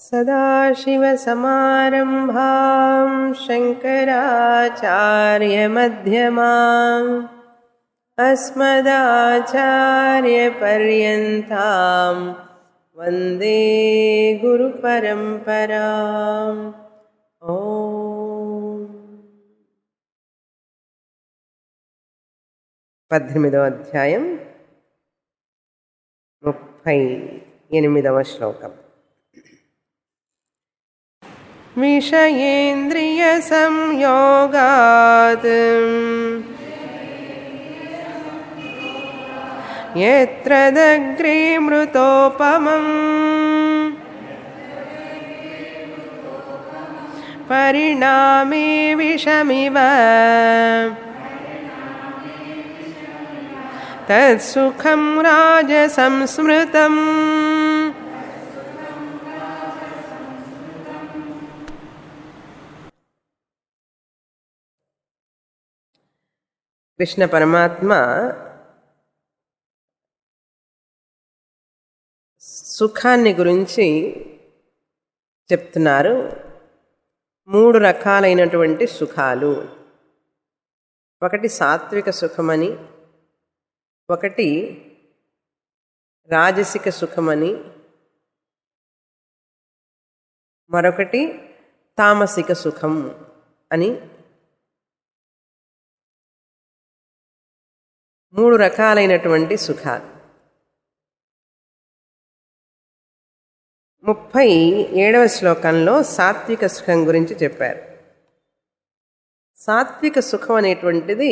सदाशिवसमारम्भां शङ्कराचार्यमध्यमाम् अस्मदाचार्यपर्यन्तां वन्दे गुरुपरम्पराम् ॐ పద్దెనిమిదవ అధ్యాయం ముప్పై ఎనిమిదవ శ్లోకం విషయేంద్రియ సంయోగాత్ ఎత్ర దగ్రే మృతోపమం పరిణామే విషమివ తత్సుఖం రాజసంస్మృతం కృష్ణ పరమాత్మ సుఖాన్ని గురించి చెప్తున్నారు మూడు రకాలైనటువంటి సుఖాలు ఒకటి సాత్విక సుఖమని ఒకటి రాజసిక సుఖమని మరొకటి తామసిక సుఖం అని మూడు రకాలైనటువంటి సుఖాలు ముప్పై ఏడవ శ్లోకంలో సాత్విక సుఖం గురించి చెప్పారు సాత్విక సుఖం అనేటువంటిది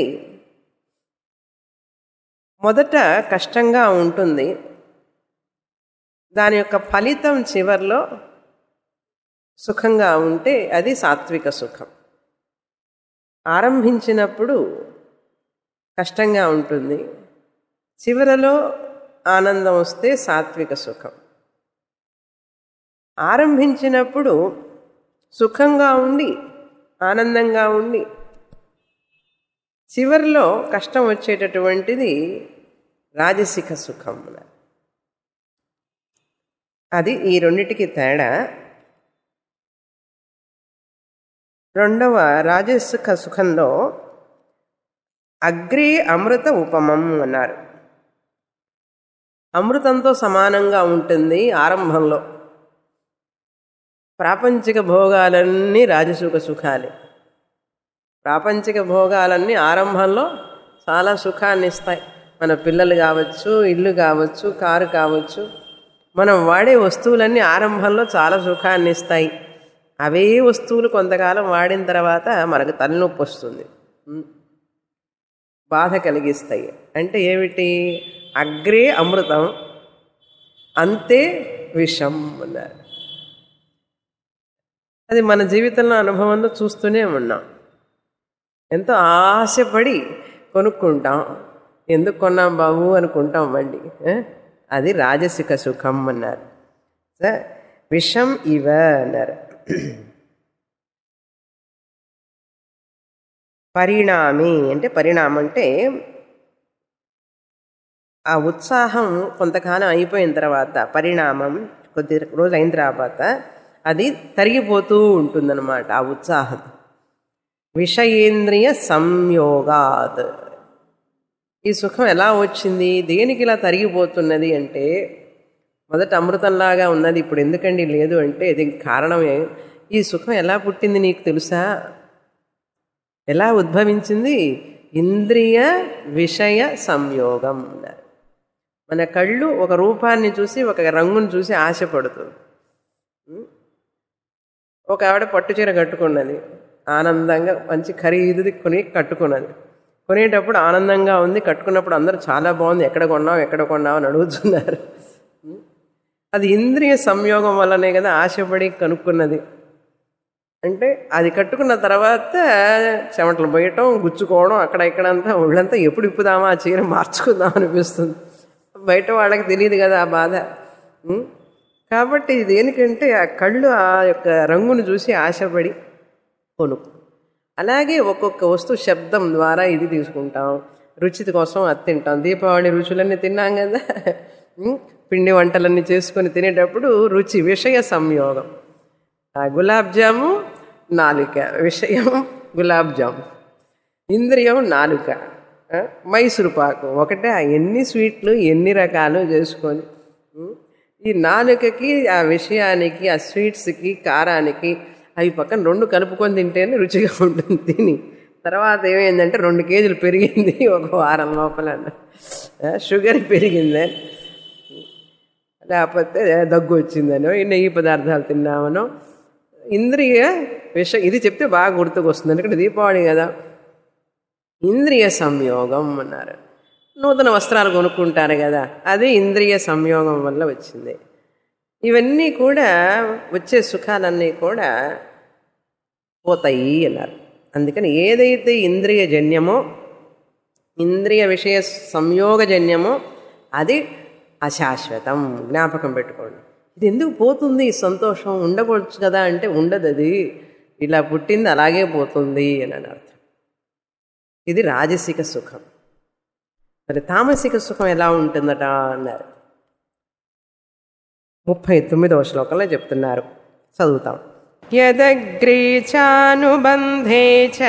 మొదట కష్టంగా ఉంటుంది దాని యొక్క ఫలితం చివరిలో సుఖంగా ఉంటే అది సాత్విక సుఖం ఆరంభించినప్పుడు కష్టంగా ఉంటుంది చివరలో ఆనందం వస్తే సాత్విక సుఖం ఆరంభించినప్పుడు సుఖంగా ఉండి ఆనందంగా ఉండి చివరిలో కష్టం వచ్చేటటువంటిది రాజసిక సుఖం అది ఈ రెండిటికి తేడా రెండవ రాజసిక సుఖంలో అగ్రే అమృత ఉపమం అన్నారు అమృతంతో సమానంగా ఉంటుంది ఆరంభంలో ప్రాపంచిక భోగాలన్నీ రాజసుఖ సుఖాలే ప్రాపంచిక భోగాలన్నీ ఆరంభంలో చాలా సుఖాన్ని ఇస్తాయి మన పిల్లలు కావచ్చు ఇల్లు కావచ్చు కారు కావచ్చు మనం వాడే వస్తువులన్నీ ఆరంభంలో చాలా సుఖాన్ని ఇస్తాయి అవే వస్తువులు కొంతకాలం వాడిన తర్వాత మనకు తలనొప్పి వస్తుంది బాధ కలిగిస్తాయి అంటే ఏమిటి అగ్రే అమృతం అంతే విషం అన్నారు అది మన జీవితంలో అనుభవంలో చూస్తూనే ఉన్నాం ఎంతో ఆశపడి కొనుక్కుంటాం ఎందుకు కొన్నాం బాబు అనుకుంటాం మళ్ళీ అది రాజసిక సుఖం అన్నారు విషం ఇవ అన్నారు పరిణామి అంటే పరిణామం అంటే ఆ ఉత్సాహం కొంతకాలం అయిపోయిన తర్వాత పరిణామం కొద్ది రోజు అయిన తర్వాత అది తరిగిపోతూ ఉంటుందన్నమాట ఆ ఉత్సాహం విషయేంద్రియ సంయోగాత్ ఈ సుఖం ఎలా వచ్చింది దేనికి ఇలా తరిగిపోతున్నది అంటే మొదట అమృతంలాగా ఉన్నది ఇప్పుడు ఎందుకండి లేదు అంటే దీనికి కారణమే ఈ సుఖం ఎలా పుట్టింది నీకు తెలుసా ఎలా ఉద్భవించింది ఇంద్రియ విషయ సంయోగం మన కళ్ళు ఒక రూపాన్ని చూసి ఒక రంగును చూసి ఆశపడుతుంది ఒక ఆవిడ పట్టు చీర కట్టుకున్నది ఆనందంగా మంచి ఖరీదుది కొని కట్టుకున్నది కొనేటప్పుడు ఆనందంగా ఉంది కట్టుకున్నప్పుడు అందరూ చాలా బాగుంది ఎక్కడ కొన్నావు ఎక్కడ కొన్నావు అని అడుగుతున్నారు అది ఇంద్రియ సంయోగం వల్లనే కదా ఆశపడి కనుక్కున్నది అంటే అది కట్టుకున్న తర్వాత చెమటలు పోయటం గుచ్చుకోవడం అక్కడ ఇక్కడంతా ఒళ్ళంతా ఎప్పుడు ఇప్పుదామా ఆ చీర మార్చుకుందాం అనిపిస్తుంది బయట వాళ్ళకి తెలియదు కదా ఆ బాధ కాబట్టి దేనికంటే ఆ కళ్ళు ఆ యొక్క రంగును చూసి ఆశపడి కొనుక్కు అలాగే ఒక్కొక్క వస్తువు శబ్దం ద్వారా ఇది తీసుకుంటాం రుచి కోసం అది తింటాం దీపావళి రుచులన్నీ తిన్నాం కదా ఉం? పిండి వంటలన్నీ చేసుకొని తినేటప్పుడు రుచి విషయ సంయోగం ఆ గులాబ్ జాము నాలుక విషయం గులాబ్ జామ్ ఇంద్రియం నాలుక ఆ, మైసూరు పాకు ఒకటే ఆ ఎన్ని స్వీట్లు ఎన్ని రకాలు చేసుకొని ఉం, ఈ నాలుకకి ఆ విషయానికి ఆ స్వీట్స్కి కారానికి అవి పక్కన రెండు కలుపుకొని తింటేనే రుచిగా ఉంటుంది తిని తర్వాత ఏమైందంటే రెండు కేజీలు పెరిగింది ఒక వారం లోపల ఆ, షుగర్ పెరిగిందని లేకపోతే దగ్గు వచ్చిందనో ఈ నెయ్యి పదార్థాలు తిన్నామనో ఇంద్రియ విష ఇది చెప్తే బాగా గుర్తుకొస్తుంది ఎందుకంటే దీపావళి కదా ఇంద్రియ సంయోగం అన్నారు నూతన వస్త్రాలు కొనుక్కుంటారు కదా అది ఇంద్రియ సంయోగం వల్ల వచ్చింది ఇవన్నీ కూడా వచ్చే సుఖాలన్నీ కూడా పోతాయి అన్నారు అందుకని ఏదైతే ఇంద్రియ జన్యమో ఇంద్రియ విషయ సంయోగజన్యమో అది అశాశ్వతం జ్ఞాపకం పెట్టుకోండి ఇది ఎందుకు పోతుంది ఈ సంతోషం ఉండకూడదు కదా అంటే ఉండదు అది ఇలా పుట్టింది అలాగే పోతుంది అని అని అర్థం ఇది రాజసిక సుఖం మరి తామసిక సుఖం ఎలా ఉంటుందట అన్నారు ముప్పై తొమ్మిదవ శ్లోకంలో చెప్తున్నారు చదువుతాం యదగ్రే చానుబంధే చ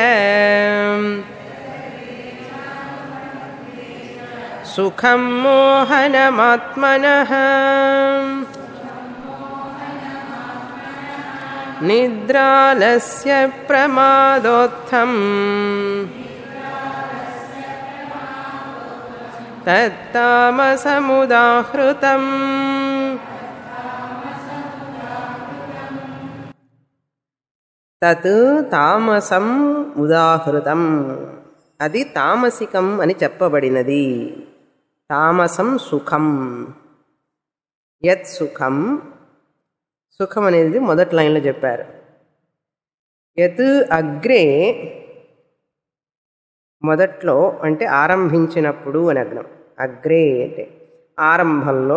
సుఖం మోహనమాత్మనః నిద్రాలస్య ప్రమాదోత్థం తత్తామసముదాహృతం తత్ తామసం ఉదాహృతం అది తామసికం అని చెప్పబడినది తామసం సుఖం యత్ సుఖం సుఖం అనేది మొదటి లైన్లో చెప్పారు యత్ అగ్రే మొదట్లో అంటే ఆరంభించినప్పుడు అని అగ్నం అగ్రే అంటే ఆరంభంలో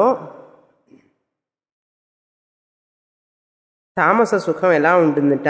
తామస సుఖం ఎలా ఉంటుందట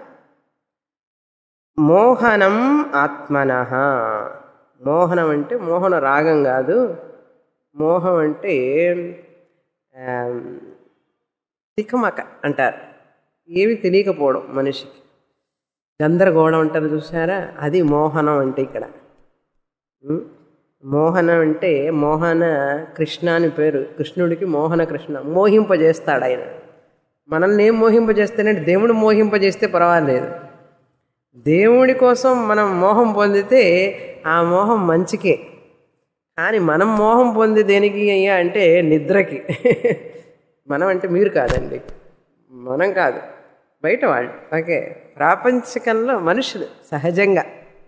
మోహనం ఆత్మన మోహనం అంటే మోహన రాగం కాదు మోహం అంటే ఆమ్, తికమక అంటారు ఏవి తెలియకపోవడం మనిషికి గందరగోళం అంటారు చూసారా అది మోహనం అంటే ఇక్కడ ఉం? మోహనం అంటే మోహన కృష్ణ అని పేరు కృష్ణుడికి మోహన కృష్ణ మోహింపజేస్తాడు ఆయన మనల్ని ఏం మోహింపజేస్తానంటే దేవుడు మోహింపజేస్తే పర్వాలేదు దేవుడి కోసం మనం మోహం పొందితే ఆ మోహం మంచికే కానీ మనం మోహం పొంది దేనికి అయ్యా అంటే నిద్రకి మనం అంటే మీరు కాదండి మనం కాదు బయట వాళ్ళు ఓకే ప్రాపంచికంలో మనుషులు సహజంగా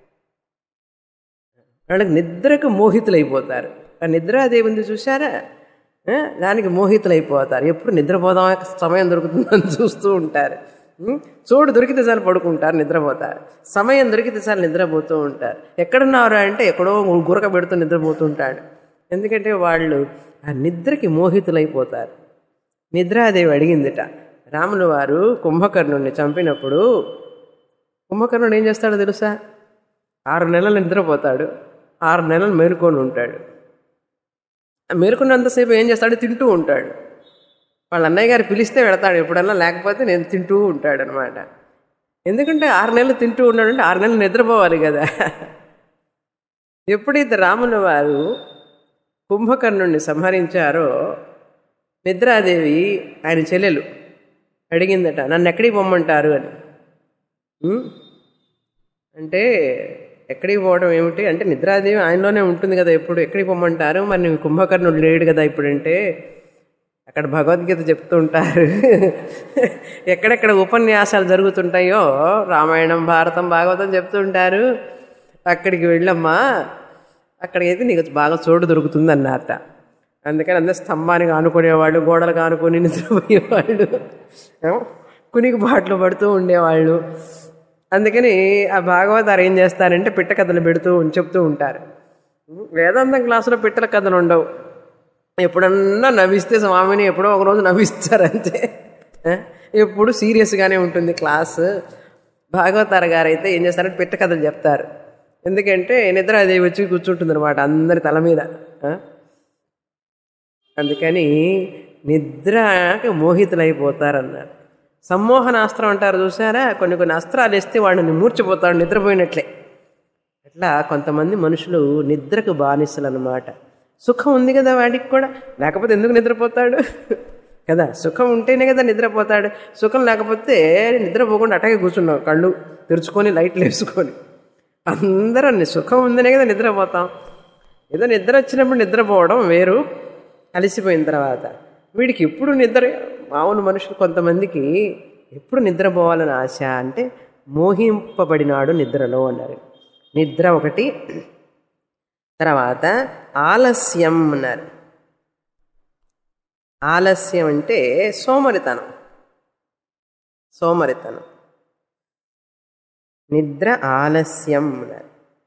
వాళ్ళకి నిద్రకు మోహితులైపోతారు ఆ నిద్రాదేవి ఉంది చూసారా ఆ, దానికి మోహితులైపోతారు ఎప్పుడు నిద్రపోదాం సమయం దొరుకుతుందని చూస్తూ ఉంటారు ఉం? చోటు దొరికితే చాలు పడుకుంటారు నిద్రపోతారు సమయం దొరికితే చాలు నిద్రపోతూ ఉంటారు ఎక్కడున్నారు అంటే ఎక్కడో గురక పెడుతూ నిద్రపోతూ ఉంటాడు ఎందుకంటే వాళ్ళు ఆ నిద్రకి మోహితులైపోతారు నిద్రాదేవి అడిగిందిట రాములు వారు కుంభకర్ణుడిని చంపినప్పుడు కుంభకర్ణుడు ఏం చేస్తాడో తెలుసా ఆరు నెలలు నిద్రపోతాడు ఆరు నెలలు మేలుకొని ఉంటాడు ఆ మేలుకున్నంతసేపు ఏం చేస్తాడు తింటూ ఉంటాడు వాళ్ళ అన్నయ్య గారు పిలిస్తే వెళతాడు ఎప్పుడన్నా లేకపోతే నేను తింటూ ఉంటాడు అనమాట ఎందుకంటే ఆరు నెలలు తింటూ ఉన్నాడంటే ఆరు నెలలు నిద్రపోవాలి కదా ఎప్పుడైతే రాముల వారు కుంభకర్ణుడిని సంహరించారో నిద్రాదేవి ఆయన చెల్లెలు అడిగిందట నన్ను ఎక్కడికి పొమ్మంటారు అని ఉం? అంటే ఎక్కడికి పోవడం ఏమిటి అంటే నిద్రాదేవి ఆయనలోనే ఉంటుంది కదా ఎప్పుడు ఎక్కడికి పొమ్మంటారు మరి నువ్వు కుంభకర్ణుడు లేడు కదా ఇప్పుడంటే అక్కడ భగవద్గీత చెప్తూ ఉంటారు ఎక్కడెక్కడ ఉపన్యాసాలు జరుగుతుంటాయో రామాయణం భారతం భాగవతం చెప్తూ ఉంటారు అక్కడికి వెళ్ళమ్మా అక్కడికైతే నీకు బాగా చోటు దొరుకుతుంది అన్నారట అందుకని అందరు స్తంభానికి ఆనుకునేవాళ్ళు గోడలకు ఆనుకొని నిద్రపోయేవాళ్ళు ఏమో కునికి బాటలు పడుతూ ఉండేవాళ్ళు అందుకని ఆ భాగవతారు ఏం చేస్తారంటే పిట్ట కథలు పెడుతూ చెప్తూ ఉంటారు వేదాంతం క్లాసులో పిట్టల కథలు ఉండవు ఎప్పుడన్నా నవ్విస్తే స్వామిని ఎప్పుడో ఒకరోజు నవ్విస్తారంతే ఆ? ఎప్పుడు సీరియస్గానే ఉంటుంది క్లాస్ భాగవతార గారు అయితే ఏం చేస్తారంటే పిట్ట కథలు చెప్తారు ఎందుకంటే నిద్రాదేవి వచ్చి కూర్చుంటుంది అనమాట అందరి తల మీద ఆ? అందుకని నిద్రకి మోహితులైపోతారన్నారు సమ్మోహనాస్త్రం అంటారు చూసారా కొన్ని కొన్ని అస్త్రాలు వేస్తే వాడిని మూర్చిపోతాడు నిద్రపోయినట్లే అట్లా కొంతమంది మనుషులు నిద్రకు బానిసలు అనమాట సుఖం ఉంది కదా వాడికి కూడా లేకపోతే ఎందుకు నిద్రపోతాడు కదా సుఖం ఉంటేనే కదా నిద్రపోతాడు సుఖం లేకపోతే నిద్రపోకుండా అటకే కూర్చున్నావు కళ్ళు తెరుచుకొని లైట్లు వేసుకొని అందరం సుఖం ఉందనే కదా నిద్రపోతాం ఏదో నిద్ర వచ్చినప్పుడు నిద్రపోవడం వేరు అలసిపోయిన తర్వాత వీడికి ఎప్పుడు నిద్ర మామూలు మనుషులు కొంతమందికి ఎప్పుడు నిద్రపోవాలని ఆశ అంటే మోహింపబడినాడు నిద్రలో అన్నారు నిద్ర ఒకటి తర్వాత ఆలస్యం అన్నారు ఆలస్యం అంటే సోమరితనం సోమరితనం నిద్ర ఆలస్యం అన్నారు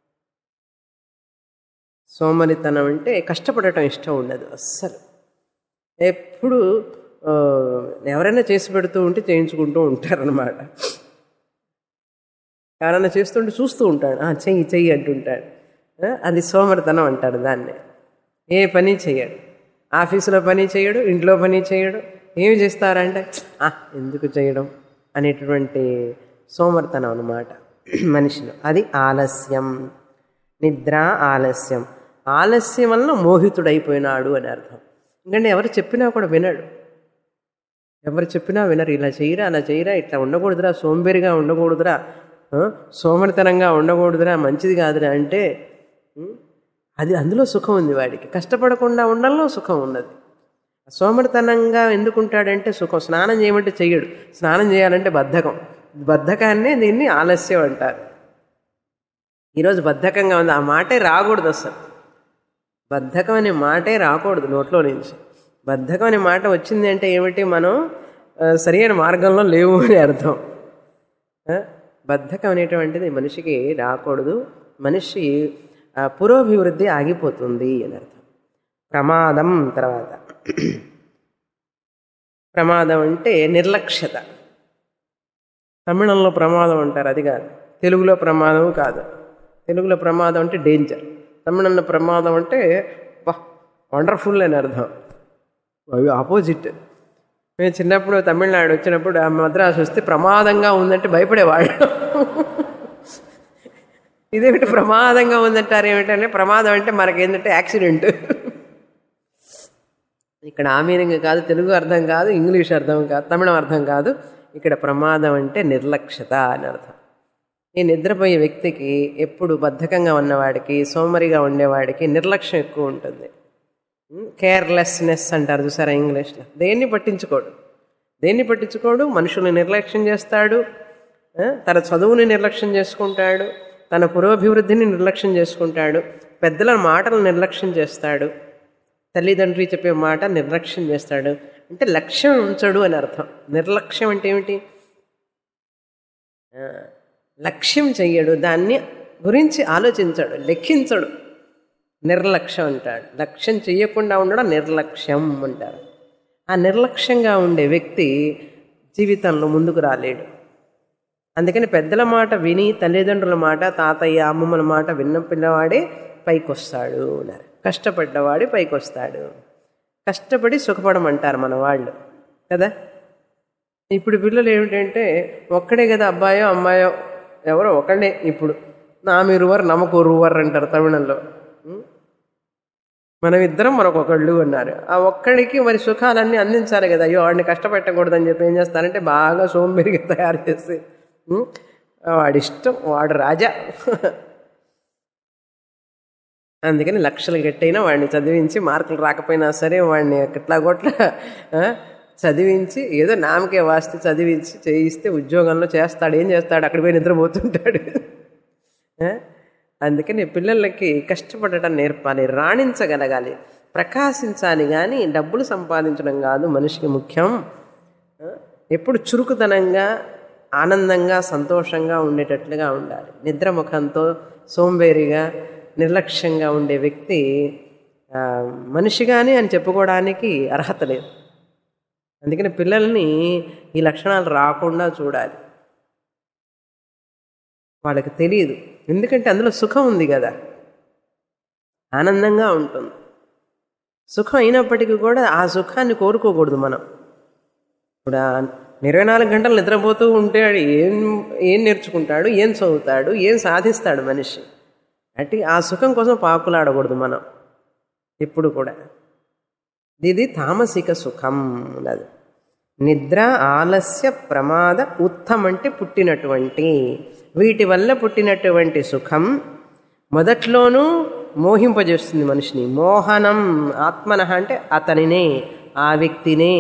సోమరితనం అంటే కష్టపడటం ఇష్టం ఉండదు అస్సలు ఎప్పుడు ఆ, ఎవరైనా చేసి పెడుతూ ఉంటే చేయించుకుంటూ ఉంటారనమాట ఎవరైనా చేస్తుంటే చూస్తూ ఉంటాడు "ఆ, చెయ్యి చెయ్యి అంటుంటాడు ఆ, అది సోమరితనం అంటారు దాన్ని ఏ పని చేయడు ఆఫీసులో పని చేయడు ఇంట్లో పని చేయడు ఏమి చేస్తారంటే "ఆ, ఎందుకు చేయడం అనేటటువంటి సోమరితనం అన్నమాట మనిషిలో అది ఆలస్యం నిద్ర ఆలస్యం ఆలస్యం వలన మోహితుడైపోయినాడు అని అర్థం ఎందుకంటే ఎవరు చెప్పినా కూడా వినడు ఎవరు చెప్పినా వినరు ఇలా చేయరా అలా చేయరా ఇట్లా ఉండకూడదురా సోంబేరిగా ఉండకూడదురా ఆ, సోమరితనంగా ఉండకూడదురా మంచిది కాదురా అంటే ఉం, అది అందులో సుఖం ఉంది వాడికి కష్టపడకుండా ఉండడంలో సుఖం ఉన్నది సోమరితనంగా ఎందుకుంటాడంటే సుఖం స్నానం చేయమంటే చెయ్యడు స్నానం చేయాలంటే బద్ధకం బద్ధకాన్నే దీన్ని ఆలస్యం అంటారు ఈరోజు బద్ధకంగా ఉంది ఆ మాటే రాకూడదు అసలు బద్ధకం అనే మాటే రాకూడదు నోట్లో నుంచి బద్ధకం అనే మాట వచ్చింది అంటే ఏమిటి మనం ఆ, సరైన మార్గంలో లేవు అని అర్థం ఆ, బద్ధకం అనేటువంటిది మనిషికి రాకూడదు మనిషి ఆ, పురోభివృద్ధి ఆగిపోతుంది అని అర్థం ప్రమాదం తర్వాత ప్రమాదం అంటే నిర్లక్ష్యత తమిళంలో ప్రమాదం అంటారు అది కాదు తెలుగులో ప్రమాదం కాదు తెలుగులో ప్రమాదం అంటే డేంజర్ తమిళంలో ప్రమాదం అంటే వా వండర్ఫుల్ అని అర్థం అవి ఆపోజిట్ మేము చిన్నప్పుడు తమిళనాడు వచ్చినప్పుడు ఆ మద్రాసు వస్తే ప్రమాదంగా ఉందంటే భయపడేవాళ్ళు ఇదేమిటి ప్రమాదంగా ఉందంటారు ఏమిటంటే ప్రమాదం అంటే మనకేంటంటే యాక్సిడెంట్ ఇక్కడ ఆ మీనింగ్ కాదు తెలుగు అర్థం కాదు ఇంగ్లీష్ అర్థం కాదు తమిళం అర్థం కాదు ఇక్కడ ప్రమాదం అంటే నిర్లక్ష్యత అని అర్థం ఈ నిద్రపోయే వ్యక్తికి ఎప్పుడు బద్ధకంగా ఉన్నవాడికి సోమరిగా ఉండేవాడికి నిర్లక్ష్యం ఎక్కువ ఉంటుంది కేర్లెస్నెస్ అంటారు చూసారా ఇంగ్లీష్లో దేన్ని పట్టించుకోడు దేన్ని పట్టించుకోడు మనుషుల్ని నిర్లక్ష్యం చేస్తాడు ఆ, తన చదువుని నిర్లక్ష్యం చేసుకుంటాడు తన పురోభివృద్ధిని నిర్లక్ష్యం చేసుకుంటాడు పెద్దల మాటలు నిర్లక్ష్యం చేస్తాడు తల్లిదండ్రి చెప్పే మాట నిర్లక్ష్యం చేస్తాడు అంటే లక్ష్యం ఉంచడు అని అర్థం నిర్లక్ష్యం అంటే ఏమిటి ఆ, లక్ష్యం చెయ్యడు దాన్ని గురించి ఆలోచించడు లెక్కించడు నిర్లక్ష్యం అంటాడు లక్ష్యం చెయ్యకుండా ఉండడం నిర్లక్ష్యం అంటారు ఆ నిర్లక్ష్యంగా ఉండే వ్యక్తి జీవితంలో ముందుకు రాలేడు అందుకని పెద్దల మాట విని తల్లిదండ్రుల మాట తాతయ్య అమ్మమ్మల మాట విన్న పిల్లవాడే పైకి వస్తాడు అన్నారు కష్టపడ్డవాడే పైకి వస్తాడు కష్టపడి సుఖపడమంటారు మన వాళ్ళు కదా ఇప్పుడు పిల్లలు ఏమిటంటే ఒక్కడే కదా అబ్బాయో అమ్మాయో ఎవరో ఒకడే ఇప్పుడు నామిరువర్ నమకు ఒరువర్ అంటారు తమిళంలో ఉం? మనం ఇద్దరం మనకొకళ్ళు అన్నారు ఆ ఒక్కడికి మరి సుఖాలన్నీ అందించాలి కదా అయ్యో వాడిని కష్టపెట్టకూడదని చెప్పి ఏం చేస్తారంటే బాగా సోంబేరిగా తయారు చేసి ఉం? వాడిష్టం వాడు రాజా అందుకని లక్షలు గట్టయినా వాడిని చదివించి మార్కులు రాకపోయినా సరే వాడిని ఎట్లా కొట్ల ఆ, చదివించి ఏదో నామకే వాస్తే చదివించి చేయిస్తే ఉద్యోగంలో చేస్తాడు ఏం చేస్తాడు అక్కడ పోయి నిద్రపోతుంటాడు ఆ, అందుకని పిల్లలకి కష్టపడటం నేర్పాలి రాణించగలగాలి ప్రకాశించాలి కానీ డబ్బులు సంపాదించడం కాదు మనిషికి ముఖ్యం ఆ, ఎప్పుడు చురుకుతనంగా ఆనందంగా సంతోషంగా ఉండేటట్లుగా ఉండాలి నిద్రముఖంతో సోంబేరిగా నిర్లక్ష్యంగా ఉండే వ్యక్తి ఆ, మనిషిగానే అని చెప్పుకోవడానికి అర్హత లేదు అందుకని పిల్లల్ని ఈ లక్షణాలు రాకుండా చూడాలి వాళ్ళకి తెలియదు ఎందుకంటే అందులో సుఖం ఉంది కదా ఆనందంగా ఉంటుంది సుఖం అయినప్పటికీ కూడా ఆ సుఖాన్ని కోరుకోకూడదు మనం ఇప్పుడు ఆ ఇరవై నాలుగు గంటలు నిద్రపోతూ ఉంటే వాడు ఏం ఏం నేర్చుకుంటాడు ఏం చదువుతాడు ఏం సాధిస్తాడు మనిషి అంటే ఆ సుఖం కోసం పాకులాడకూడదు మనం ఎప్పుడు కూడా ఇది తామసిక సుఖం అది నిద్ర ఆలస్య ప్రమాద ఉత్తం అంటే పుట్టినటువంటి వీటి వల్ల పుట్టినటువంటి సుఖం మొదట్లోనూ మోహింపజేస్తుంది మనిషిని మోహనం ఆత్మన అంటే అతనినే ఆ వ్యక్తినే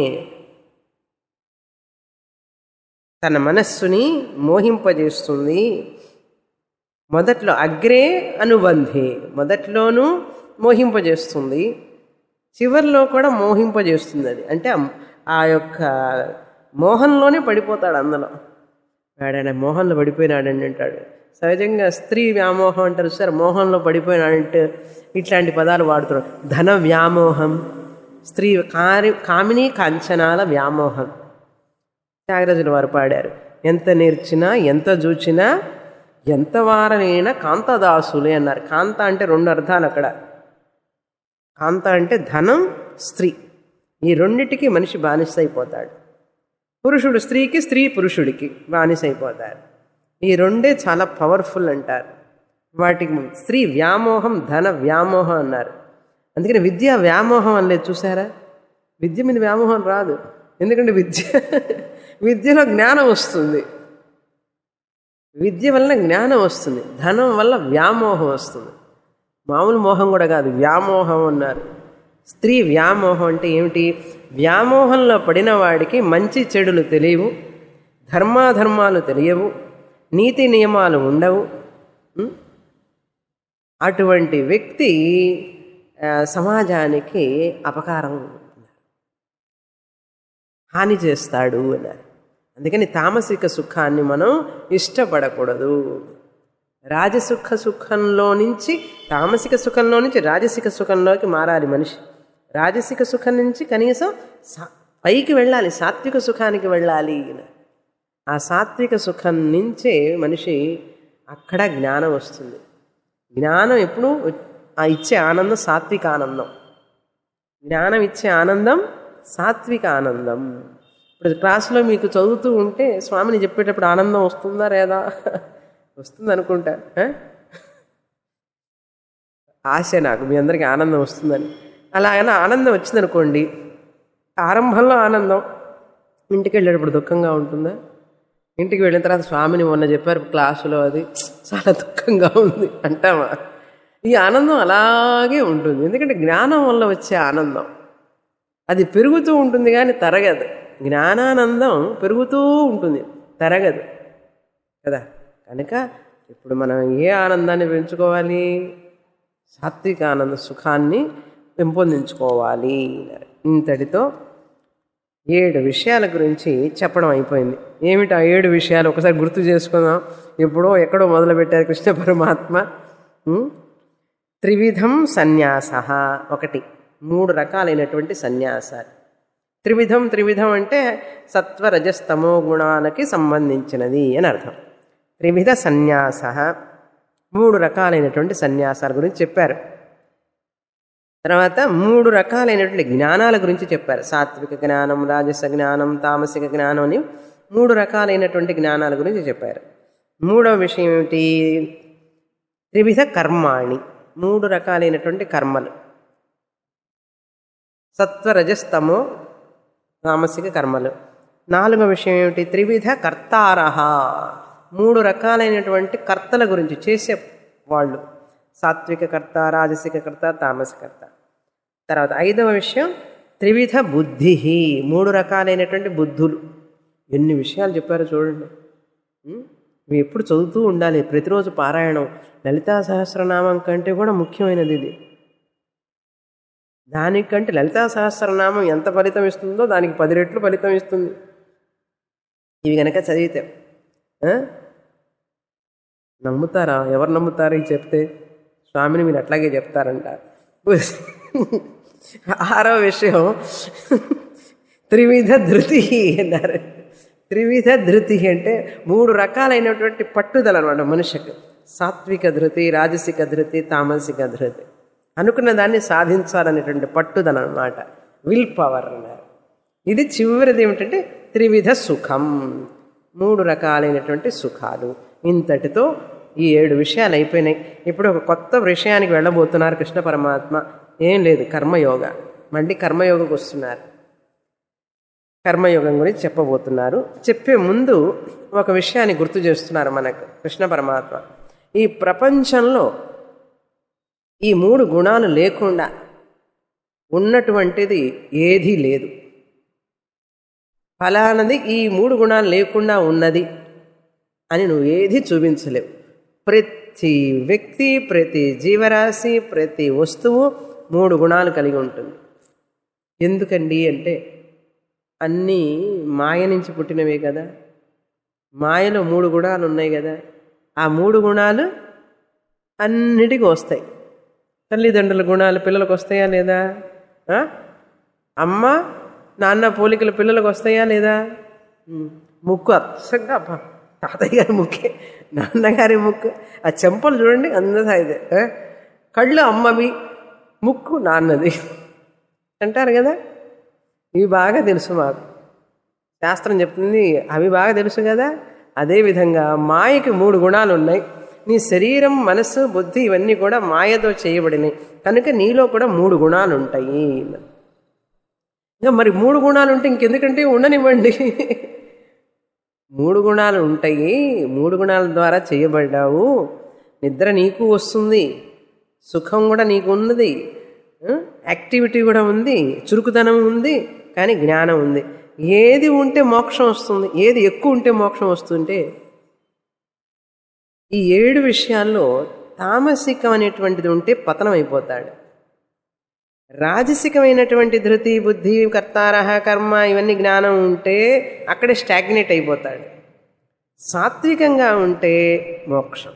తన మనస్సుని మోహింపజేస్తుంది మొదట్లో అగ్రే అనుబంధే మొదట్లోనూ మోహింపజేస్తుంది చివరిలో కూడా మోహింపజేస్తుంది అది అంటే ఆ యొక్క మోహంలోనే పడిపోతాడు అందులో వాడాడ మోహంలో పడిపోయినాడండి అంటాడు సహజంగా స్త్రీ వ్యామోహం అంటారు సార్ మోహంలో పడిపోయినాడంటే ఇట్లాంటి పదాలు వాడుతున్నారు ధన వ్యామోహం స్త్రీ కారి కామిని కాంచనాల వ్యామోహం త్యాగరాజుల వారు పాడారు ఎంత నేర్చినా ఎంత చూచినా ఎంత వారనైనా కాంతదాసులే అన్నారు కాంత అంటే రెండు అర్థాలు అక్కడ కాంత అంటే ధనం స్త్రీ ఈ రెండిటికి మనిషి బానిస అయిపోతాడు పురుషుడు స్త్రీకి స్త్రీ పురుషుడికి బానిస అయిపోతారు ఈ రెండే చాలా పవర్ఫుల్ అంటారు వాటికి స్త్రీ వ్యామోహం ధన వ్యామోహం అన్నారు అందుకని విద్య వ్యామోహం అనలేదు చూసారా విద్య మీద వ్యామోహం రాదు ఎందుకంటే విద్య విద్యలో జ్ఞానం వస్తుంది విద్య వల్ల జ్ఞానం వస్తుంది ధనం వల్ల వ్యామోహం వస్తుంది మామూలు మోహం కూడా కాదు వ్యామోహం అన్నారు స్త్రీ వ్యామోహం అంటే ఏమిటి వ్యామోహంలో పడిన వాడికి మంచి చెడులు తెలియవు ధర్మాధర్మాలు తెలియవు నీతి నియమాలు ఉండవు ఉం? అటువంటి వ్యక్తి ఆ, సమాజానికి అపకారం హాని చేస్తాడు అన్నారు అందుకని తామసిక సుఖాన్ని మనం ఇష్టపడకూడదు రాజసుఖ సుఖంలో నుంచి తామసిక సుఖంలో నుంచి రాజసిక సుఖంలోకి మారాలి మనిషి రాజసిక సుఖం నుంచి కనీసం సా- పైకి వెళ్ళాలి సాత్విక సుఖానికి వెళ్ళాలి ఆ సాత్విక సుఖం నుంచే మనిషి అక్కడ జ్ఞానం వస్తుంది జ్ఞానం ఎప్పుడు ఆ ఇచ్చే ఆనందం సాత్విక ఆనందం జ్ఞానం ఇచ్చే ఆనందం సాత్విక ఆనందం ఇప్పుడు క్లాసులో మీకు చదువుతూ ఉంటే స్వామిని చెప్పేటప్పుడు ఆనందం వస్తుందా లేదా వస్తుంది అనుకుంటా ఆ? ఆశ నాకు మీ అందరికీ ఆనందం వస్తుందని అలాగనే ఆనందం వచ్చిందనుకోండి ఆరంభంలో ఆనందం ఇంటికి వెళ్ళేటప్పుడు దుఃఖంగా ఉంటుందా ఇంటికి వెళ్ళిన తర్వాత స్వామిని మొన్న చెప్పారు క్లాసులో అది చాలా దుఃఖంగా ఉంది అంటామా ఈ ఆనందం అలాగే ఉంటుంది ఎందుకంటే జ్ఞానం వల్ల వచ్చే ఆనందం అది పెరుగుతూ ఉంటుంది కానీ తరగదు జ్ఞానానందం పెరుగుతూ ఉంటుంది తరగదు కదా కనుక ఇప్పుడు మనం ఏ ఆనందాన్ని పెంచుకోవాలి సాత్విక ఆనంద సుఖాన్ని పెంపొందించుకోవాలి ఇంతటితో ఏడు విషయాల గురించి చెప్పడం అయిపోయింది ఏమిటి ఆ ఏడు విషయాలు ఒకసారి గుర్తు చేసుకుందాం ఎప్పుడో ఎక్కడో మొదలుపెట్టారు కృష్ణ పరమాత్మ ఉం? త్రివిధం సన్యాస ఒకటి మూడు రకాలైనటువంటి సన్యాసాలు త్రివిధం త్రివిధం అంటే సత్వ రజస్తమో గుణాలకి సంబంధించినది అని అర్థం త్రివిధ సన్యాస మూడు రకాలైనటువంటి సన్యాసాల గురించి చెప్పారు తర్వాత మూడు రకాలైనటువంటి జ్ఞానాల గురించి చెప్పారు సాత్విక జ్ఞానం రాజస జ్ఞానం తామసిక జ్ఞానం అని మూడు రకాలైనటువంటి జ్ఞానాల గురించి చెప్పారు మూడవ విషయం ఏమిటి త్రివిధ కర్మాణి మూడు రకాలైనటువంటి కర్మలు సత్వరజస్తమో తామసిక కర్మలు నాలుగవ విషయం ఏమిటి త్రివిధ కర్తారహ మూడు రకాలైనటువంటి కర్తల గురించి చేసే వాళ్ళు సాత్విక కర్త రాజసిక కర్త తామసిక కర్త తర్వాత ఐదవ విషయం త్రివిధ బుద్ధి మూడు రకాలైనటువంటి బుద్ధులు ఎన్ని విషయాలు చెప్పారో చూడండి ఉం? ఇవి ఎప్పుడు చదువుతూ ఉండాలి ప్రతిరోజు పారాయణం లలితా సహస్రనామం కంటే కూడా ముఖ్యమైనది ఇది దానికంటే లలితా సహస్రనామం ఎంత ఫలితం ఇస్తుందో దానికి పది రెట్లు ఫలితం ఇస్తుంది ఇవి కనుక చదివితే ఆ? నమ్ముతారా ఎవరు నమ్ముతారు ఇది చెప్తే స్వామిని మీరు అట్లాగే చెప్తారంట ఆరో విషయం త్రివిధ ధృతి అన్నారు త్రివిధ ధృతి అంటే మూడు రకాలైనటువంటి పట్టుదల అనమాట మనిషికి సాత్విక ధృతి రాజసిక ధృతి తామసిక ధృతి అనుకున్న దాన్ని సాధించాలనేటువంటి పట్టుదల అనమాట విల్ పవర్ అన్నారు ఇది చివరిది ఏమిటంటే త్రివిధ సుఖం మూడు రకాలైనటువంటి సుఖాలు ఇంతటితో ఈ ఏడు విషయాలు అయిపోయినాయి ఇప్పుడు ఒక కొత్త విషయానికి వెళ్ళబోతున్నారు కృష్ణ పరమాత్మ ఏం లేదు కర్మయోగ మళ్ళీ కర్మయోగకు వస్తున్నారు కర్మయోగం గురించి చెప్పబోతున్నారు చెప్పే ముందు ఒక విషయాన్ని గుర్తు చేస్తున్నారు మనకు కృష్ణ పరమాత్మ ఈ ప్రపంచంలో ఈ మూడు గుణాలు లేకుండా ఉన్నటువంటిది ఏదీ లేదు ఫలానది ఈ మూడు గుణాలు లేకుండా ఉన్నది అని నువ్వు ఏది చూపించలేవు ప్రతి వ్యక్తి ప్రతి జీవరాశి ప్రతి వస్తువు మూడు గుణాలు కలిగి ఉంటుంది ఎందుకండి అంటే అన్నీ మాయ నుంచి పుట్టినవే కదా మాయలో మూడు గుణాలు ఉన్నాయి కదా ఆ మూడు గుణాలు అన్నిటికీ వస్తాయి తల్లిదండ్రుల గుణాలు పిల్లలకు వస్తాయా లేదా ఆ? అమ్మ నాన్న పోలికలు పిల్లలకు వస్తాయా లేదా ఉమ్. ముక్కు అచ్చంగా అబ్బా తాతయ్య గారి ముక్కే నాన్నగారి ముక్కు ఆ చెంపలు చూడండి అందదా ఇదే ఆ? కళ్ళు అమ్మవి ముక్కు నాన్నది అంటారు కదా ఇవి బాగా తెలుసు మాకు శాస్త్రం చెప్తుంది అవి బాగా తెలుసు కదా అదేవిధంగా మాయకి మూడు గుణాలు ఉన్నాయి నీ శరీరం మనస్సు బుద్ధి ఇవన్నీ కూడా మాయతో చేయబడినాయి కనుక నీలో కూడా మూడు గుణాలు ఉంటాయి ఇంకా మరి మూడు గుణాలు ఉంటే ఇంకెందుకంటే ఉండనివ్వండి మూడు గుణాలు ఉంటాయి మూడు గుణాల ద్వారా చేయబడ్డావు నిద్ర నీకు వస్తుంది సుఖం కూడా నీకు ఉన్నది ఆ? యాక్టివిటీ కూడా ఉంది చురుకుదనం ఉంది కానీ జ్ఞానం ఉంది ఏది ఉంటే మోక్షం వస్తుంది ఏది ఎక్కువ ఉంటే మోక్షం వస్తుంటే ఈ ఏడు విషయాల్లో తామసికం అనేటువంటిది ఉంటే పతనం అయిపోతాడు రాజసికమైనటువంటి ధృతి బుద్ధి కర్తారహ కర్మ ఇవన్నీ జ్ఞానం ఉంటే అక్కడే స్టాగ్నేట్ అయిపోతాడు సాత్వికంగా ఉంటే మోక్షం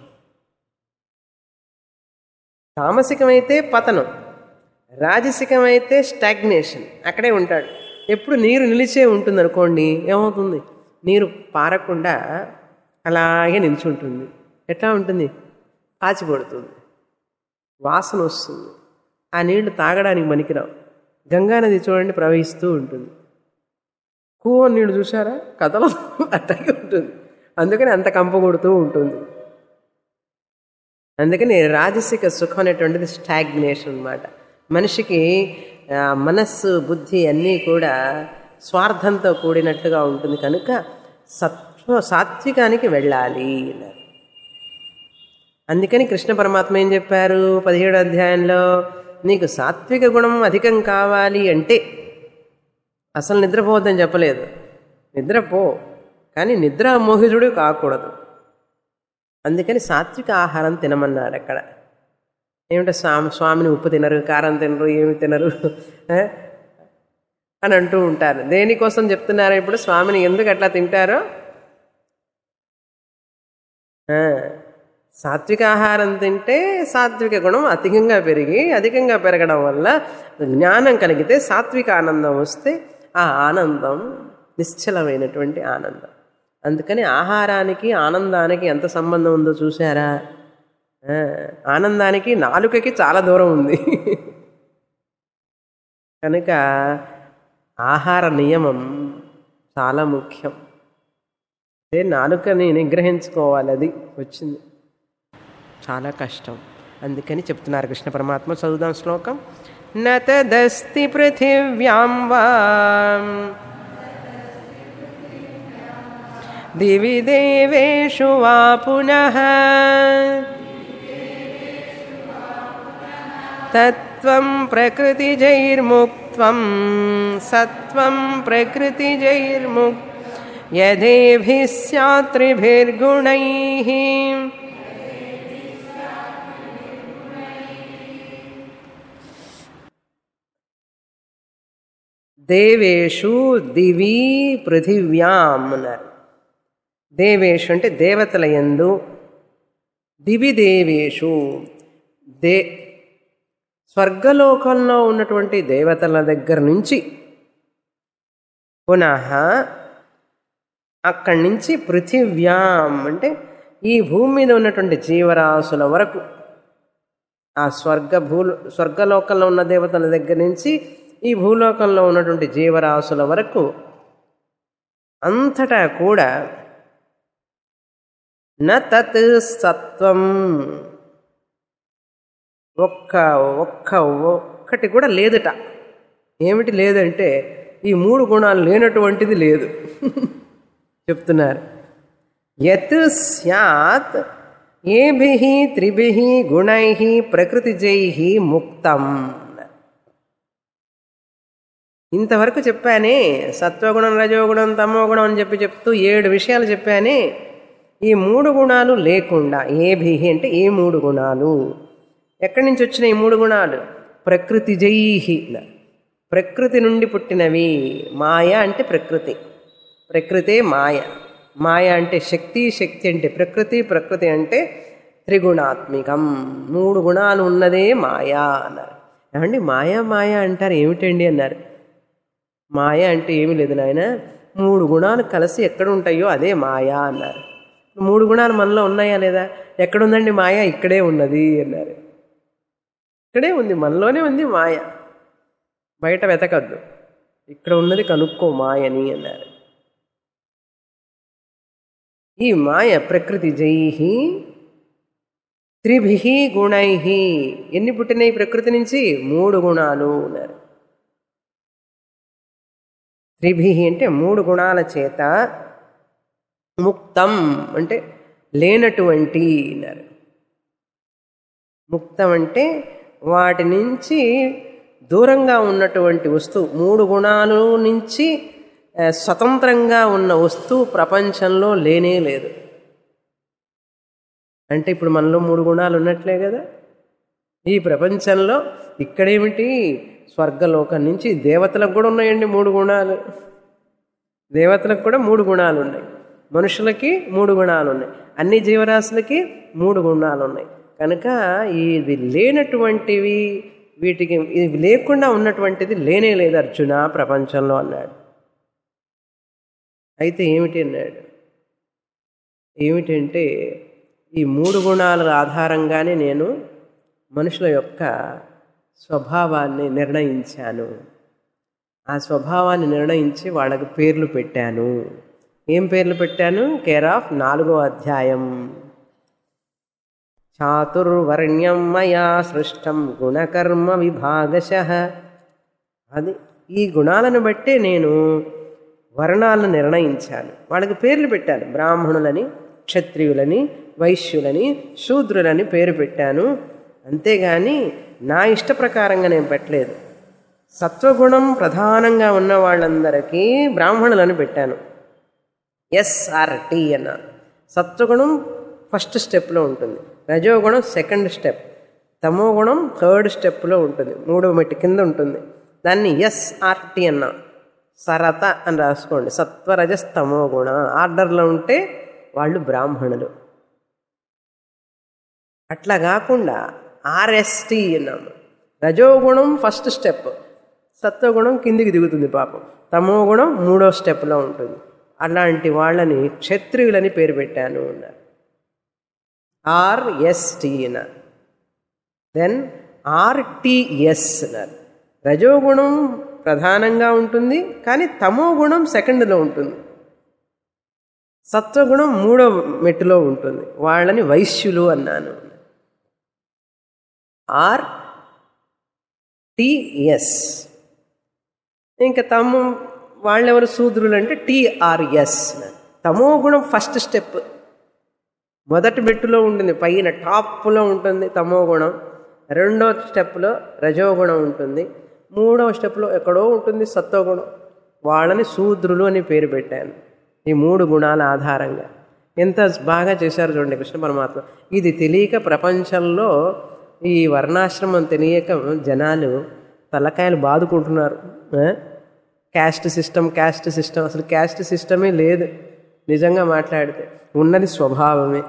తామసికమైతే పతనం రాజసికమైతే స్టాగ్నేషన్ అక్కడే ఉంటాడు ఎప్పుడు నీరు నిలిచే ఉంటుంది అనుకోండి ఏమవుతుంది నీరు పారకుండా అలాగే నిల్చుంటుంది ఎట్లా ఉంటుంది పాచిపడుతుంది వాసన వస్తుంది ఆ నీళ్లు తాగడానికి పనికిరావు గంగానది చూడండి ప్రవహిస్తూ ఉంటుంది కూవ నీళ్ళు చూసారా కథలో అట్టగే ఉంటుంది అందుకని అంత కంప కొడుతూ ఉంటుంది అందుకని రాజసిక సుఖం అనేటువంటిది స్టాగ్నేషన్ అన్నమాట మనిషికి ఆ, మనస్సు బుద్ధి అన్నీ కూడా స్వార్థంతో కూడినట్టుగా ఉంటుంది కనుక సత్వ సాత్వికానికి వెళ్ళాలి అన్నారు అందుకని కృష్ణ పరమాత్మ ఏం చెప్పారు పదిహేడు అధ్యాయంలో నీకు సాత్విక గుణం అధికం కావాలి అంటే అసలు నిద్రపోవద్దని చెప్పలేదు నిద్రపో కానీ నిద్ర మోహితుడు కాకూడదు అందుకని సాత్విక ఆహారం తినమన్నాడు అక్కడ ఏమిటో స్వామి స్వామిని ఉప్పు తినరు కారం తినరు ఏమి తినరు ఆ? అని అంటూ ఉంటారు దేనికోసం చెప్తున్నారో ఇప్పుడు స్వామిని ఎందుకు అట్లా తింటారో ఆ, సాత్విక ఆహారం తింటే సాత్విక గుణం అధికంగా పెరిగి అధికంగా పెరగడం వల్ల జ్ఞానం కలిగితే సాత్విక ఆనందం వస్తే ఆ ఆనందం నిశ్చలమైనటువంటి ఆనందం అందుకని ఆహారానికి ఆనందానికి ఎంత సంబంధం ఉందో చూసారా ఆ, ఆనందానికి నాలుకకి చాలా దూరం ఉంది కనుక ఆహార నియమం చాలా ముఖ్యం అదే నాలుకని నిగ్రహించుకోవాలి అది వచ్చింది చాలా కష్టం అందుకని చెప్తున్నారు కృష్ణ పరమాత్మ చదువుదాం శ్లోకం నతదస్తి పృథివ్యాం వా దివి దేవేషు వా పునః తత్వం ప్రకృతిజైర్ముక్త్వం సత్వం ప్రకృతిజైర్ముక్ యథేభిः స్యాత్రిభిర్గుణైः దేవేషు దివి పృథివ్యాం అన్నారు దేవేషు అంటే దేవతల యందు దివి దేవేషు దే స్వర్గలోకంలో ఉన్నటువంటి దేవతల దగ్గర నుంచి పునః అక్కడి నుంచి పృథివ్యాం అంటే ఈ భూమి మీద ఉన్నటువంటి జీవరాశుల వరకు ఆ స్వర్గ భూ స్వర్గలోకంలో ఉన్న దేవతల దగ్గర నుంచి ఈ భూలోకంలో ఉన్నటువంటి జీవరాశుల వరకు అంతటా కూడా న తత్ సత్వం ఒక్క ఒక్క ఒక్కటి కూడా లేదుట ఏమిటి లేదంటే ఈ మూడు గుణాలు లేనటువంటిది లేదు చెప్తున్నారు యత్ స్యాత్ ఏభి త్రిభి గుణై ప్రకృతిజై ముక్తం ఇంతవరకు చెప్పానే సత్వగుణం రజోగుణం తమోగుణం అని చెప్పి చెప్తూ ఏడు విషయాలు చెప్పానే ఈ మూడు గుణాలు లేకుండా ఏభి అంటే ఏ మూడు గుణాలు ఎక్కడి నుంచి వచ్చిన ఈ మూడు గుణాలు ప్రకృతి జైహి ప్రకృతి నుండి పుట్టినవి మాయ అంటే ప్రకృతి ప్రకృతే మాయ మాయ అంటే శక్తి శక్తి అంటే ప్రకృతి ప్రకృతి అంటే త్రిగుణాత్మికం మూడు గుణాలు ఉన్నదే మాయా అన్నారు ఏమండి మాయా మాయ అంటారు ఏమిటండి అన్నారు మాయ అంటే ఏమి లేదు నాయన మూడు గుణాలు కలిసి ఎక్కడ ఉంటాయో అదే మాయా అన్నారు మూడు గుణాలు మనలో ఉన్నాయా లేదా ఎక్కడుందండి మాయ ఇక్కడే ఉన్నది అన్నారు ఇక్కడే ఉంది మనలోనే ఉంది మాయ బయట వెతకద్దు ఇక్కడ ఉన్నది కనుక్కో మాయని అన్నారు ఈ మాయ ప్రకృతి జైహి త్రిభి గుణై ఎన్ని పుట్టినాయి ప్రకృతి నుంచి మూడు గుణాలు అన్నారు త్రిభి అంటే మూడు గుణాల చేత ముక్తం అంటే లేనటువంటి అన్నారు ముక్తం అంటే వాటి నుంచి దూరంగా ఉన్నటువంటి వస్తువు మూడు గుణాలు నుంచి స్వతంత్రంగా ఉన్న వస్తువు ప్రపంచంలో లేనే లేదు అంటే ఇప్పుడు మనలో మూడు గుణాలు ఉన్నట్లే కదా ఈ ప్రపంచంలో ఇక్కడేమిటి స్వర్గలోకం నుంచి దేవతలకు కూడా ఉన్నాయండి మూడు గుణాలు దేవతలకు కూడా మూడు గుణాలు ఉన్నాయి మనుషులకి మూడు గుణాలు ఉన్నాయి అన్ని జీవరాశులకి మూడు గుణాలు ఉన్నాయి కనుక ఇది లేనటువంటివి వీటికి ఇది లేకుండా ఉన్నటువంటిది లేనే లేదు అర్జున ప్రపంచంలో అన్నాడు అయితే ఏమిటి అన్నాడు ఏమిటంటే ఈ మూడు గుణాల ఆధారంగానే నేను మనుషుల యొక్క స్వభావాన్ని నిర్ణయించాను ఆ స్వభావాన్ని నిర్ణయించి వాళ్ళకి పేర్లు పెట్టాను ఏం పేర్లు పెట్టాను కేర్ ఆఫ్ నాలుగో అధ్యాయం చాతుర్వర్ణ్యం మయా సృష్టం గుణకర్మ విభాగశ అది ఈ గుణాలను బట్టే నేను వర్ణాలను నిర్ణయించాను వాళ్ళకి పేర్లు పెట్టాను బ్రాహ్మణులని క్షత్రియులని వైశ్యులని శూద్రులని పేరు పెట్టాను అంతేగాని నా ఇష్ట ప్రకారంగా నేను పెట్టలేదు సత్వగుణం ప్రధానంగా ఉన్న వాళ్ళందరికీ బ్రాహ్మణులని పెట్టాను ఎస్ఆర్టి అన్న సత్వగుణం ఫస్ట్ స్టెప్లో ఉంటుంది రజోగుణం సెకండ్ స్టెప్ తమోగుణం థర్డ్ స్టెప్లో ఉంటుంది మూడో మెట్టు కింద ఉంటుంది దాన్ని ఎస్ఆర్టి అన్న సరత అని రాసుకోండి సత్వరజస్ తమో గుణ ఆర్డర్లో ఉంటే వాళ్ళు బ్రాహ్మణులు అట్లా కాకుండా ఆర్ఎస్టి అన్నాము రజోగుణం ఫస్ట్ స్టెప్ సత్వగుణం కిందికి దిగుతుంది పాపం తమో గుణం మూడో స్టెప్లో ఉంటుంది అలాంటి వాళ్ళని క్షత్రియులని పేరు పెట్టాను అన్నారు ఆర్ఎస్టి అన్నారు దెన్ ఆర్టిఎస్ అన్నారు రజోగుణం ప్రధానంగా ఉంటుంది కానీ తమో గుణం సెకండ్లో ఉంటుంది సత్వగుణం మూడో మెట్టులో ఉంటుంది వాళ్ళని వైశ్యులు అన్నాను ఆర్ టిఎస్ ఇంకా తమ వాళ్ళెవరు శూద్రులు అంటే టిఆర్ఎస్ తమో గుణం ఫస్ట్ స్టెప్ మొదటి మెట్టులో ఉంటుంది పైన టాప్లో ఉంటుంది తమో గుణం రెండో స్టెప్లో రజోగుణం ఉంటుంది మూడవ స్టెప్లో ఎక్కడో ఉంటుంది సత్వగుణం వాళ్ళని శూద్రులు అని పేరు పెట్టాను ఈ మూడు గుణాల ఆధారంగా ఎంత బాగా చేశారు చూడండి కృష్ణ పరమాత్మ ఇది తెలియక ప్రపంచంలో ఈ వర్ణాశ్రమం తెలియక జనాలు తలకాయలు బాదుకుంటున్నారు క్యాస్ట్ సిస్టమ్ క్యాస్ట్ సిస్టమ్ అసలు క్యాస్ట్ సిస్టమే లేదు నిజంగా మాట్లాడితే ఉన్నది స్వభావమే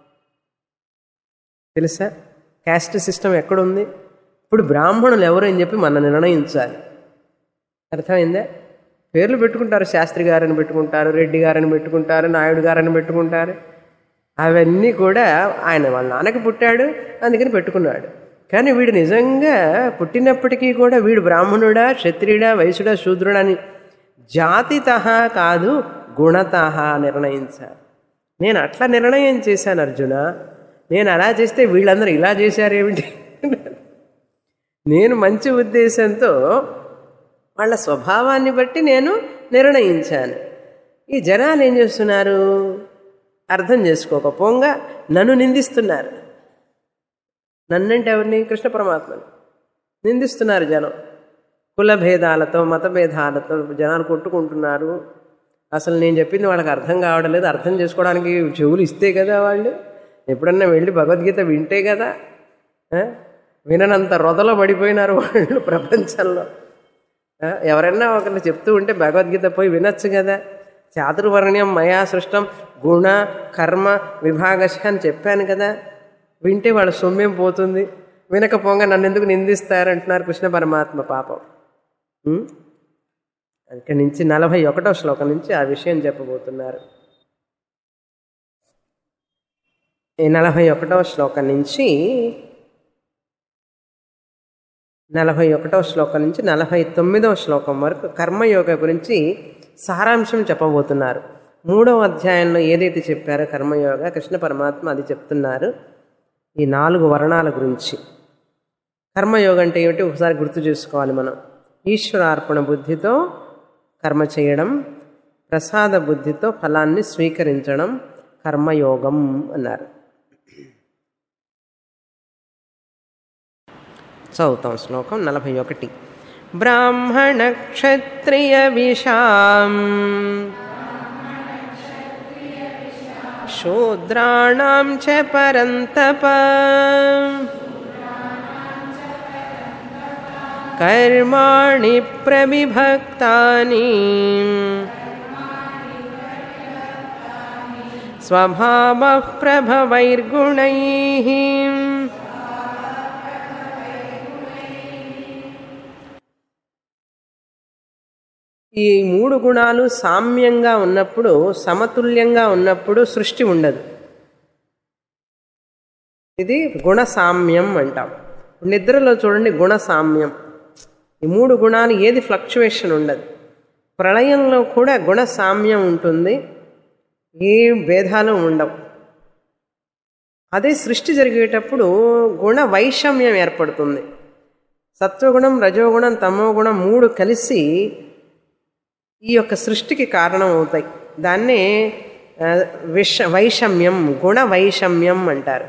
తెలుసా క్యాస్ట్ సిస్టమ్ ఎక్కడుంది ఇప్పుడు బ్రాహ్మణులు ఎవరు అని చెప్పి మన నిర్ణయించాలి అర్థమైందా పేర్లు పెట్టుకుంటారు శాస్త్రి గారని పెట్టుకుంటారు రెడ్డి గారని పెట్టుకుంటారు నాయుడు గారని పెట్టుకుంటారు అవన్నీ కూడా ఆయన వాళ్ళ నాన్నకి పుట్టాడు అందుకని పెట్టుకున్నాడు కానీ వీడు నిజంగా పుట్టినప్పటికీ కూడా వీడు బ్రాహ్మణుడా క్షత్రియుడా వైశ్యుడా శూద్రుడా అని జాతిత కాదు గుణత నిర్ణయించారు నేను అట్లా నిర్ణయం చేశాను అర్జున నేను అలా చేస్తే వీళ్ళందరూ ఇలా చేశారేమిటి నేను మంచి ఉద్దేశంతో వాళ్ళ స్వభావాన్ని బట్టి నేను నిర్ణయించాను ఈ జనాలు ఏం చేస్తున్నారు అర్థం చేసుకోకపోగా నన్ను నిందిస్తున్నారు నన్నంటే ఎవరిని కృష్ణ పరమాత్మని నిందిస్తున్నారు జనం కుల భేదాలతో మత భేదాలతో జనాలు కొట్టుకుంటున్నారు అసలు నేను చెప్పింది వాళ్ళకి అర్థం కావడం లేదు అర్థం చేసుకోవడానికి చెవులు ఇస్తే కదా వాళ్ళు ఎప్పుడన్నా వెళ్ళి భగవద్గీత వింటే కదా ఆ? విననంత రొదలో పడిపోయినారు వాళ్ళు ప్రపంచంలో ఆ? ఎవరైనా ఒకరిని చెప్తూ ఉంటే భగవద్గీత పోయి వినొచ్చు కదా చాతుర్వర్ణ్యం మయా సృష్టం గుణ కర్మ విభాగశ అని చెప్పాను కదా వింటే వాళ్ళ సొమ్మేం పోతుంది వినకపోగా నన్ను ఎందుకు నిందిస్తారంటున్నారు కృష్ణ పరమాత్మ పాపం ఉం? ఇక్కడి నుంచి నలభై ఒకటో శ్లోకం నుంచి ఆ విషయం చెప్పబోతున్నారు ఈ నలభై ఒకటవ శ్లోకం నుంచి నలభై ఒకటవ శ్లోకం నుంచి నలభై తొమ్మిదవ శ్లోకం వరకు కర్మయోగ గురించి సారాంశం చెప్పబోతున్నారు మూడవ అధ్యాయంలో ఏదైతే చెప్పారో కర్మయోగ కృష్ణ పరమాత్మ అది చెప్తున్నారు ఈ నాలుగు వర్ణాల గురించి కర్మయోగం అంటే ఏమిటి ఒకసారి గుర్తు చేసుకోవాలి మనం ఈశ్వరార్పణ బుద్ధితో కర్మ చేయడం ప్రసాద బుద్ధితో ఫలాన్ని స్వీకరించడం కర్మయోగం అన్నారు చదువుతాం శ్లోకం నలభై ఒకటి బ్రాహ్మణ క్షత్రియ విషాం శూద్రాణం చ పరంతప కర్మాణి ప్రవిభక్తాని స్వభావ ప్రభవైర్గుణై ఈ మూడు గుణాలు సామ్యంగా ఉన్నప్పుడు సమతుల్యంగా ఉన్నప్పుడు సృష్టి ఉండదు ఇది గుణ సామ్యం అంటాం నిద్రలో చూడండి గుణ సామ్యం ఈ మూడు గుణాలు ఏది ఫ్లక్చువేషన్ ఉండదు ప్రళయంలో కూడా గుణ సామ్యం ఉంటుంది ఏ భేదాలు ఉండవు అదే సృష్టి జరిగేటప్పుడు గుణ వైషమ్యం ఏర్పడుతుంది సత్వగుణం రజోగుణం తమోగుణం మూడు కలిసి ఈ యొక్క సృష్టికి కారణం అవుతాయి దాన్నే ఆ, విష వైషమ్యం గుణ వైషమ్యం అంటారు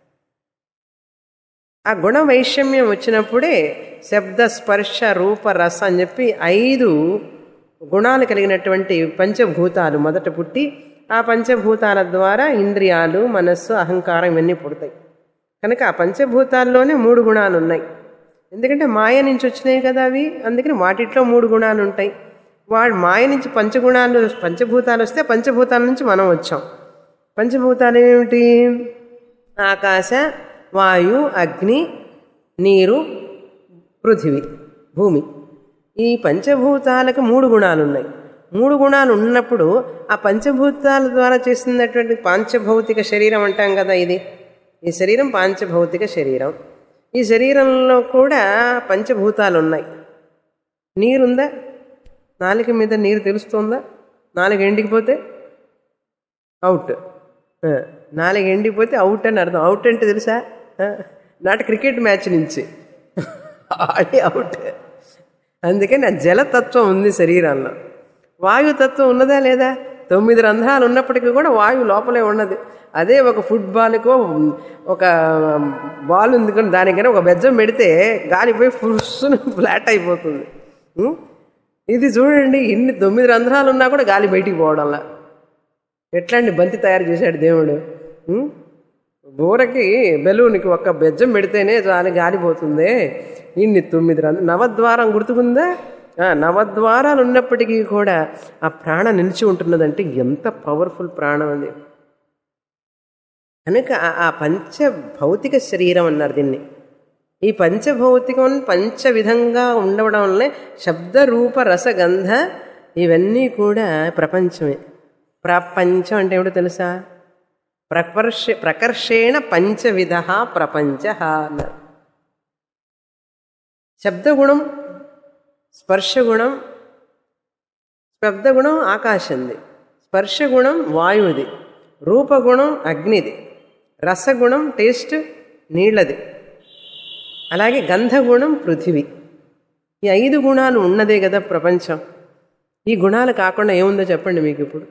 ఆ గుణ వైషమ్యం వచ్చినప్పుడే శబ్ద స్పర్శ రూప రస అని చెప్పి ఐదు గుణాలు కలిగినటువంటి పంచభూతాలు మొదట పుట్టి ఆ పంచభూతాల ద్వారా ఇంద్రియాలు మనస్సు అహంకారం ఇవన్నీ పుడతాయి కనుక ఆ పంచభూతాల్లోనే మూడు గుణాలు ఉన్నాయి ఎందుకంటే మాయ నుంచి వచ్చినాయి కదా అవి అందుకని వాటిట్లో మూడు గుణాలు ఉంటాయి వాడు మాయ నుంచి పంచగుణాలు పంచభూతాలు వస్తే పంచభూతాల నుంచి మనం వచ్చాం పంచభూతాలు ఏమిటి ఆకాశ వాయు అగ్ని నీరు పృథివీ భూమి ఈ పంచభూతాలకు మూడు గుణాలు ఉన్నాయి మూడు గుణాలు ఉన్నప్పుడు ఆ పంచభూతాల ద్వారా చేసినటువంటి పాంచభౌతిక శరీరం అంటాం కదా ఇది ఈ శరీరం పాంచభౌతిక శరీరం ఈ శరీరంలో కూడా పంచభూతాలు ఉన్నాయి నీరుందా నాలుక మీద నీరు తెలుస్తుందా నాలుగు ఎండికిపోతే అవుట్ ఆ, నాలుగు ఎండిపోతే అవుట్ అని అర్థం అవుట్ అంటే తెలుసా ఆ, నాట క్రికెట్ మ్యాచ్ నుంచి ఆడి అవుట్ అందుకని ఆ జలతత్వం ఉంది శరీరంలో వాయుతత్వం ఉన్నదా లేదా తొమ్మిది రంధ్రాలు ఉన్నప్పటికీ కూడా వాయువు లోపలే ఉన్నది అదే ఒక ఫుట్బాల్కో ఒక బాల్ ఉంది కానీ దానికైనా ఒక బెజ్జం పెడితే గాలిపోయి ఫుస్సును ఫ్లాట్ అయిపోతుంది ఉం? ఇది చూడండి ఇన్ని తొమ్మిది రంధ్రాలు ఉన్నా కూడా గాలి బయటికి పోవడంలా ఎట్లాంటి బంతి తయారు చేశాడు దేవుడు ఉం? బూరకి బెలూన్కి ఒక్క బెజ్జం పెడితేనే చాలు గాలిపోతుంది ఇన్ని తొమ్మిది రంధ్ర నవద్వారం గుర్తుకుందా ఆ, నవద్వారాలు ఉన్నప్పటికీ కూడా ఆ ప్రాణం నిలిచి ఉంటున్నదంటే ఎంత పవర్ఫుల్ ప్రాణం అది కనుక ఆ- ఆ పంచ భౌతిక శరీరం అన్నారు దీన్ని ఈ పంచభౌతికం పంచ విధంగా ఉండడం వల్లే శబ్ద రూప రసగంధ ఇవన్నీ కూడా ప్రపంచమే ప్రపంచం అంటే ఏమిటో తెలుసా ప్రకర్ష ప్రకర్షేణ పంచవిధ ప్రపంచ అన్నారు శబ్దగుణం స్పర్శగుణం శబ్దగుణం ఆకాశంది స్పర్శగుణం వాయువుది రూపగుణం అగ్నిది రసగుణం టేస్ట్ నీళ్ళది అలాగే గంధగుణం పృథివీ ఈ ఐదు గుణాలు ఉన్నదే కదా ప్రపంచం ఈ గుణాలు కాకుండా ఏముందో చెప్పండి మీకు ఇప్పుడు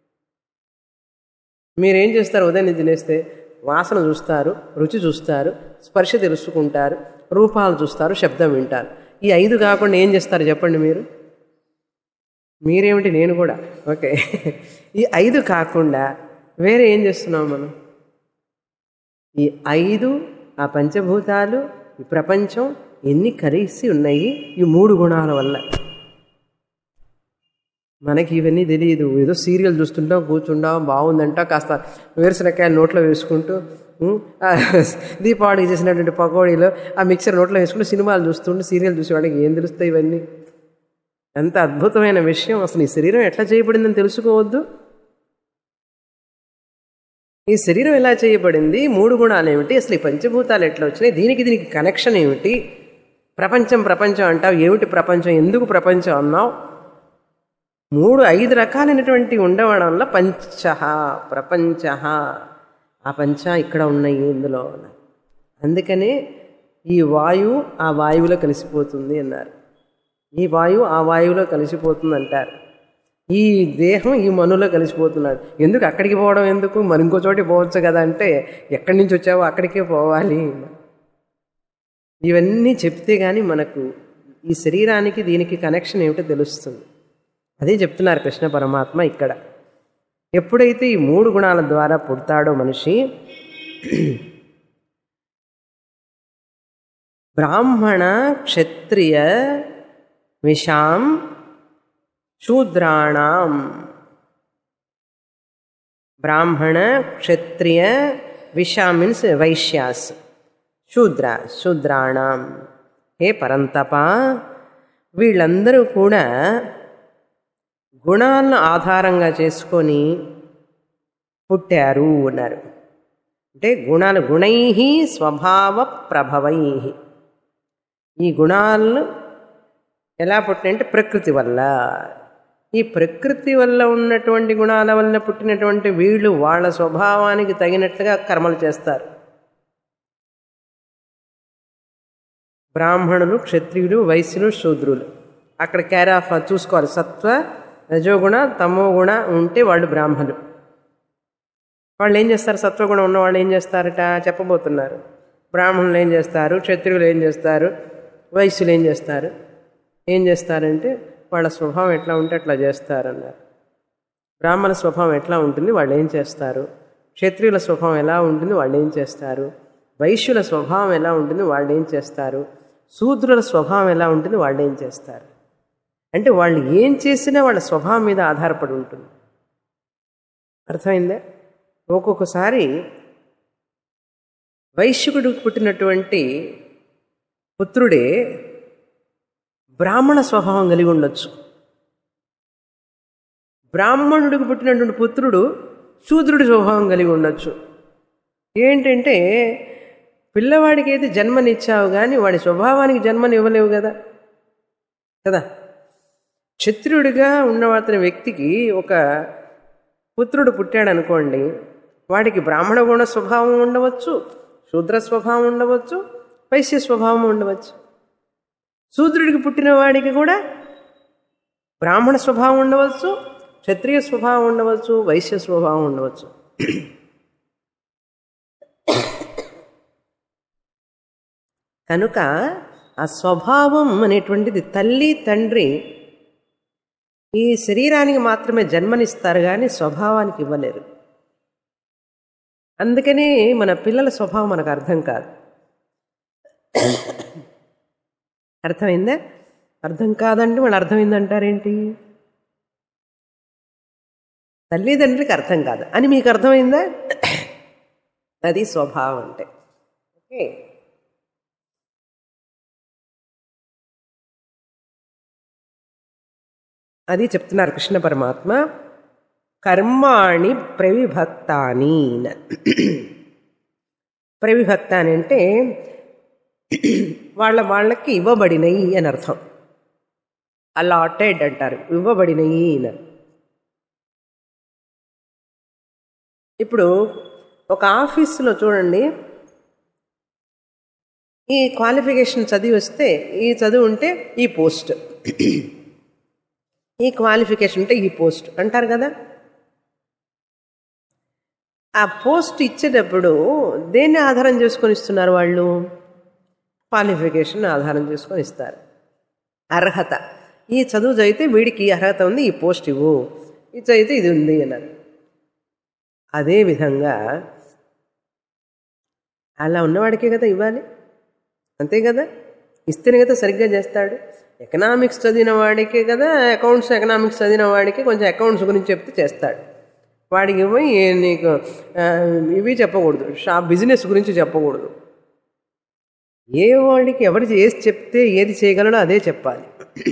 మీరేం చేస్తారు ఉదయం నుంచి తినేస్తే వాసన చూస్తారు రుచి చూస్తారు స్పర్శ తెలుసుకుంటారు రూపాలు చూస్తారు శబ్దం వింటారు ఈ ఐదు కాకుండా ఏం చేస్తారు చెప్పండి మీరు మీరేమిటి నేను కూడా ఓకే ఈ ఐదు కాకుండా వేరే ఏం చేస్తున్నాం మనం ఈ ఐదు ఆ పంచభూతాలు ఈ ప్రపంచం ఎన్ని కలిసి ఉన్నాయి ఈ మూడు గుణాల వల్ల మనకి ఇవన్నీ తెలియదు ఏదో సీరియల్ చూస్తుంటాం కూర్చుంటాం బాగుందంట కాస్త వేరుశనక్కాయలు నోట్లో వేసుకుంటూ ఉం, ఆ దీపావళికి చేసినటువంటి పకోడీలో ఆ మిక్సర్ నోట్లో వేసుకుంటూ సినిమాలు చూస్తుంటూ సీరియల్ చూసేవాడికి ఏం తెలుస్తాయి ఇవన్నీ ఎంత అద్భుతమైన విషయం అసలు ఈ శరీరం ఎట్లా చేయబడిందని తెలుసుకోవద్దు ఈ శరీరం ఎలా చేయబడింది మూడు గుణాలు ఏమిటి అసలు ఈ పంచభూతాలు ఎట్లా వచ్చినాయి దీనికి దీనికి కనెక్షన్ ఏమిటి ప్రపంచం ప్రపంచం అంటావు ఏమిటి ప్రపంచం ఎందుకు ప్రపంచం అన్నావు మూడు ఐదు రకాలైనటువంటి ఉండవడం వల్ల పంచ ప్రపంచ ఆ పంచ ఇక్కడ ఉన్నాయి ఇందులో అందుకనే ఈ వాయువు ఆ వాయువులో కలిసిపోతుంది అన్నారు ఈ వాయువు ఆ వాయువులో కలిసిపోతుంది అంటారు ఈ దేహం ఈ మనులో కలిసిపోతున్నాడు ఎందుకు అక్కడికి పోవడం ఎందుకు మరి ఇంకో చోటికి పోవచ్చు కదా అంటే ఎక్కడి నుంచి వచ్చావో అక్కడికే పోవాలి ఇవన్నీ చెప్తే కానీ మనకు ఈ శరీరానికి దీనికి కనెక్షన్ ఏమిటో తెలుస్తుంది అదే చెప్తున్నారు కృష్ణ పరమాత్మ ఇక్కడ ఎప్పుడైతే ఈ మూడు గుణాల ద్వారా పుడతాడో మనిషి బ్రాహ్మణ క్షత్రియ విషాం శూద్రాణం బ్రాహ్మణ క్షత్రియ విషా మీన్స్ వైశ్యాస్ శూద్ర శూద్రాణం హే పరంతప వీళ్ళందరూ కూడా గుణాలను ఆధారంగా చేసుకొని పుట్టారు అన్నారు అంటే గుణాలు గుణై స్వభావ ప్రభవై ఈ గుణాలను ఎలా పుట్టినంటే ప్రకృతి వల్ల ఈ ప్రకృతి వల్ల ఉన్నటువంటి గుణాల వల్ల పుట్టినటువంటి వీళ్ళు వాళ్ళ స్వభావానికి తగినట్లుగా కర్మలు చేస్తారు బ్రాహ్మణులు క్షత్రియులు వైశ్యులు శూద్రులు అక్కడ క్యారాఫ్ చూసుకోవాలి సత్వ రజోగుణ తమోగుణ ఉంటే వాళ్ళు బ్రాహ్మణులు వాళ్ళు ఏం చేస్తారు సత్వగుణం ఉన్న వాళ్ళు ఏం చేస్తారట చెప్పబోతున్నారు బ్రాహ్మణులు ఏం చేస్తారు క్షత్రియులు ఏం చేస్తారు వైశ్యులు ఏం చేస్తారు ఏం చేస్తారంటే వాళ్ళ స్వభావం ఎట్లా ఉంటే అట్లా చేస్తారన్నారు బ్రాహ్మణ స్వభావం ఎట్లా ఉంటుంది వాళ్ళు ఏం చేస్తారు క్షత్రియుల స్వభావం ఎలా ఉంటుంది వాళ్ళు ఏం చేస్తారు వైశ్యుల స్వభావం ఎలా ఉంటుంది వాళ్ళు ఏం చేస్తారు శూద్రుల స్వభావం ఎలా ఉంటుంది వాళ్ళు ఏం చేస్తారు అంటే వాళ్ళు ఏం చేసినా వాళ్ళ స్వభావం మీద ఆధారపడి ఉంటుంది అర్థమైందా ఒక్కొక్కసారి వైశ్యకుడికి పుట్టినటువంటి పుత్రుడే బ్రాహ్మణ స్వభావం కలిగి ఉండొచ్చు బ్రాహ్మణుడికి పుట్టినటువంటి పుత్రుడు శూద్రుడి స్వభావం కలిగి ఉండొచ్చు ఏంటంటే పిల్లవాడికి అయితే జన్మనిచ్చావు కానీ వాడి స్వభావానికి జన్మని ఇవ్వలేవు కదా కదా క్షత్రియుడిగా ఉన్నవాతని వ్యక్తికి ఒక పుత్రుడు పుట్టాడు అనుకోండి వాడికి బ్రాహ్మణ గుణ స్వభావం ఉండవచ్చు శూద్ర స్వభావం ఉండవచ్చు వైశ్య స్వభావం ఉండవచ్చు శూద్రుడికి పుట్టిన వాడికి కూడా బ్రాహ్మణ స్వభావం ఉండవచ్చు క్షత్రియ స్వభావం ఉండవచ్చు వైశ్య స్వభావం ఉండవచ్చు కనుక ఆ స్వభావం అనేటువంటిది తల్లి తండ్రి ఈ శరీరానికి మాత్రమే జన్మనిస్తారు కానీ స్వభావానికి ఇవ్వలేరు అందుకనే మన పిల్లల స్వభావం మనకు అర్థం కాదు అర్థమైందా అర్థం కాదంటే వాళ్ళు అర్థమైందంటారేంటి తల్లిదండ్రికి అర్థం కాదు అని మీకు అర్థమైందా అది స్వభావం అంటే ఓకే అది చెప్తున్నారు కృష్ణ పరమాత్మ కర్మాణి ప్రవిభక్తాని ప్రవిభక్తాని అంటే వాళ్ళ వాళ్ళకి ఇవ్వబడినయి అని అర్థం అలాటెడ్ అంటారు ఇవ్వబడినయి అని ఇప్పుడు ఒక ఆఫీసులో చూడండి ఈ క్వాలిఫికేషన్ చదివి వస్తే ఈ చదువు ఉంటే ఈ పోస్ట్ ఈ క్వాలిఫికేషన్ ఉంటే ఈ పోస్ట్ అంటారు కదా ఆ పోస్ట్ ఇచ్చేటప్పుడు దేన్ని ఆధారం చేసుకొని ఇస్తున్నారు వాళ్ళు క్వాలిఫికేషన్ ఆధారం చేసుకొని ఇస్తారు అర్హత ఈ చదువు చదివితే వీడికి ఈ అర్హత ఉంది ఈ పోస్ట్ ఇవ్వు ఇది చదివితే ఇది ఉంది అన్నారు అదేవిధంగా అలా ఉన్నవాడికే కదా ఇవ్వాలి అంతే కదా ఇస్తేనే కదా సరిగ్గా చేస్తాడు ఎకనామిక్స్ చదివిన వాడికే కదా అకౌంట్స్ ఎకనామిక్స్ చదివిన వాడికి కొంచెం అకౌంట్స్ గురించి చెప్తే చేస్తాడు వాడికి పోయి నీకు ఆ, ఇవి చెప్పకూడదు షాప్ బిజినెస్ గురించి చెప్పకూడదు ఏ వాడికి ఎవరు ఏది చెప్తే ఏది చేయగలడో అదే చెప్పాలి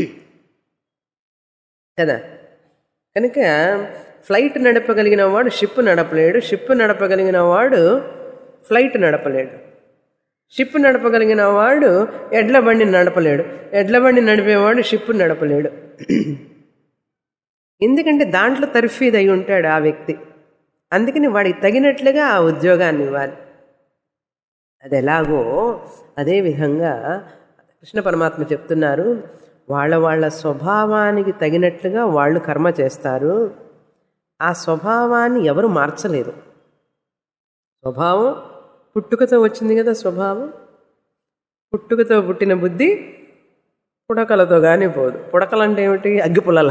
కదా కనుక ఫ్లైట్ నడపగలిగిన వాడు షిప్ నడపలేడు షిప్ నడపగలిగిన వాడు ఫ్లైట్ నడపలేడు షిప్ నడపగలిగిన వాడు ఎడ్ల బండి నడపలేడు ఎడ్ల బండి నడిపేవాడు షిప్ నడపలేడు ఎందుకంటే దాంట్లో తర్ఫీద్ అయి ఉంటాడు ఆ వ్యక్తి అందుకని వాడికి తగినట్లుగా ఆ ఉద్యోగాన్ని ఇవ్వాలి అది ఎలాగో అదేవిధంగా కృష్ణ పరమాత్మ చెప్తున్నారు వాళ్ళ వాళ్ళ స్వభావానికి తగినట్లుగా వాళ్ళు కర్మ చేస్తారు ఆ స్వభావాన్ని ఎవరు మార్చలేరు స్వభావం పుట్టుకతో వచ్చింది కదా స్వభావం పుట్టుకతో పుట్టిన బుద్ధి పుడకలతో కానీ పోదు పుడకలు అంటే ఏమిటి అగ్గిపుల్లల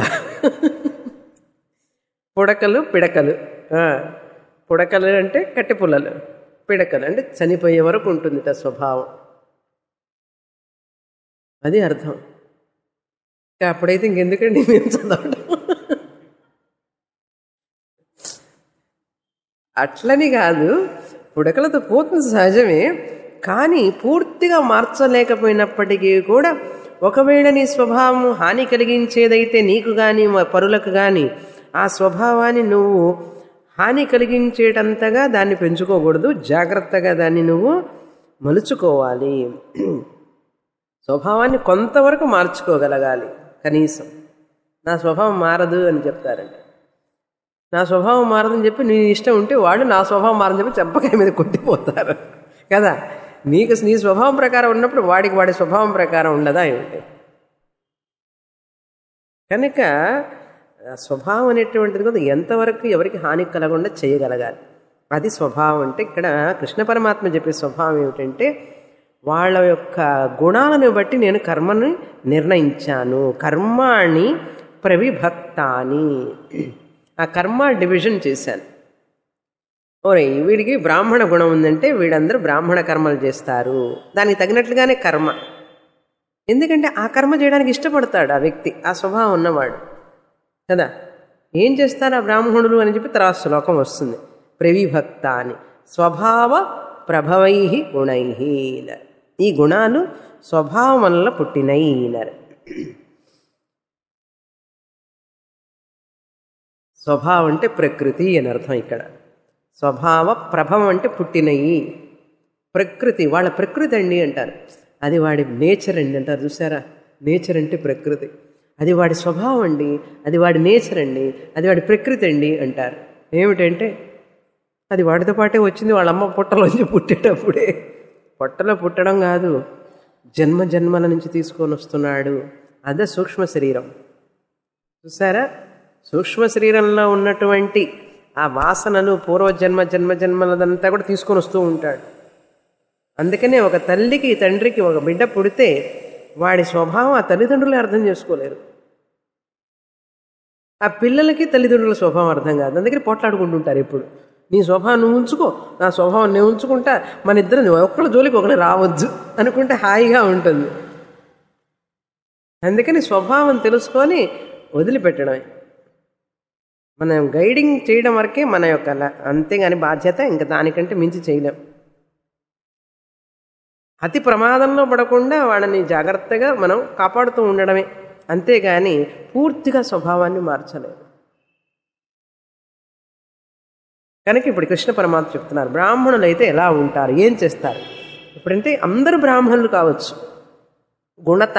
పుడకలు పిడకలు ఆ, పుడకలు అంటే కట్టె పుల్లలు పిడకలు అంటే చనిపోయే వరకు ఉంటుంది ఆ స్వభావం అది అర్థం ఇంకా అప్పుడైతే ఇంకెందుకండి మేము చదవడం అట్లని కాదు పుడకలతో పోతుంది సహజమే కానీ పూర్తిగా మార్చలేకపోయినప్పటికీ కూడా ఒకవేళ నీ స్వభావం హాని కలిగించేదైతే నీకు కానీ పరులకు కానీ ఆ స్వభావాన్ని నువ్వు హాని కలిగించేటంతగా దాన్ని పెంచుకోకూడదు జాగ్రత్తగా దాన్ని నువ్వు మలుచుకోవాలి స్వభావాన్ని కొంతవరకు మార్చుకోగలగాలి కనీసం నా స్వభావం మారదు అని చెప్తారండి నా స్వభావం మారదని చెప్పి నీ ఇష్టం ఉంటే వాడు నా స్వభావం మారని చెప్పి చెంపకాయ మీద కొట్టిపోతారు కదా నీకు నీ స్వభావం ప్రకారం ఉన్నప్పుడు వాడికి వాడి స్వభావం ప్రకారం ఉండదా ఏమిటి కనుక ఆ స్వభావం అనేటువంటిది కూడా ఎంతవరకు ఎవరికి హాని కలగకుండా చేయగలగాలి అది స్వభావం అంటే ఇక్కడ కృష్ణ పరమాత్మ చెప్పే స్వభావం ఏమిటంటే వాళ్ళ యొక్క గుణాలను బట్టి నేను కర్మని నిర్ణయించాను కర్మాణి ప్రవిభక్తాని ఆ కర్మ డివిజన్ చేశాను ఓరే వీడికి బ్రాహ్మణ గుణం ఉందంటే వీడందరూ బ్రాహ్మణ కర్మలు చేస్తారు దానికి తగినట్లుగానే కర్మ ఎందుకంటే ఆ కర్మ చేయడానికి ఇష్టపడతాడు ఆ వ్యక్తి ఆ స్వభావం ఉన్నవాడు కదా ఏం చేస్తారు ఆ బ్రాహ్మణులు అని చెప్పి తర్వాత శ్లోకం వస్తుంది ప్రవిభక్త అని స్వభావ ప్రభవై గుణై ఈ గుణాలు స్వభావం వల్ల పుట్టినైనరు స్వభావం అంటే ప్రకృతి అని అర్థం ఇక్కడ స్వభావ ప్రభవం అంటే పుట్టినయి ప్రకృతి వాళ్ళ ప్రకృతి అండి అంటారు అది వాడి నేచర్ అండి అంటారు చూసారా నేచర్ అంటే ప్రకృతి అది వాడి స్వభావం అండి అది వాడి నేచర్ అండి అది వాడి ప్రకృతి అండి అంటారు ఏమిటంటే అది వాడితో పాటే వచ్చింది వాళ్ళ అమ్మ పుట్టలోంచి పుట్టేటప్పుడే పొట్టలో పుట్టడం కాదు జన్మ జన్మల నుంచి తీసుకొని వస్తున్నాడు అదే సూక్ష్మ శరీరం చూసారా సూక్ష్మ శరీరంలో ఉన్నటువంటి ఆ వాసనలు పూర్వజన్మ జన్మ జన్మలదంతా కూడా తీసుకొని వస్తూ ఉంటాడు అందుకనే ఒక తల్లికి తండ్రికి ఒక బిడ్డ పుడితే వాడి స్వభావం ఆ తల్లిదండ్రులే అర్థం చేసుకోలేరు ఆ పిల్లలకి తల్లిదండ్రుల స్వభావం అర్థం కాదు అందుకని పోట్లాడుకుంటుంటారు ఇప్పుడు నీ స్వభావం నువ్వు ఉంచుకో నా స్వభావం నేను ఉంచుకుంటా మన ఇద్దరు ఒక్కళ్ళ జోలికి ఒకరు రావద్దు అనుకుంటే హాయిగా ఉంటుంది అందుకని స్వభావం తెలుసుకొని వదిలిపెట్టడమే మనం గైడింగ్ చేయడం వరకే మన యొక్క ల- అంతేగాని బాధ్యత ఇంకా దానికంటే మించి చేయలేం అతి ప్రమాదంలో పడకుండా వాళ్ళని జాగ్రత్తగా మనం కాపాడుతూ ఉండడమే అంతేగాని పూర్తిగా స్వభావాన్ని మార్చలేదు కనుక ఇప్పుడు కృష్ణ పరమాత్మ చెప్తున్నారు బ్రాహ్మణులు అయితే ఎలా ఉంటారు ఏం చేస్తారు ఇప్పుడంటే అందరూ బ్రాహ్మణులు కావచ్చు గుణత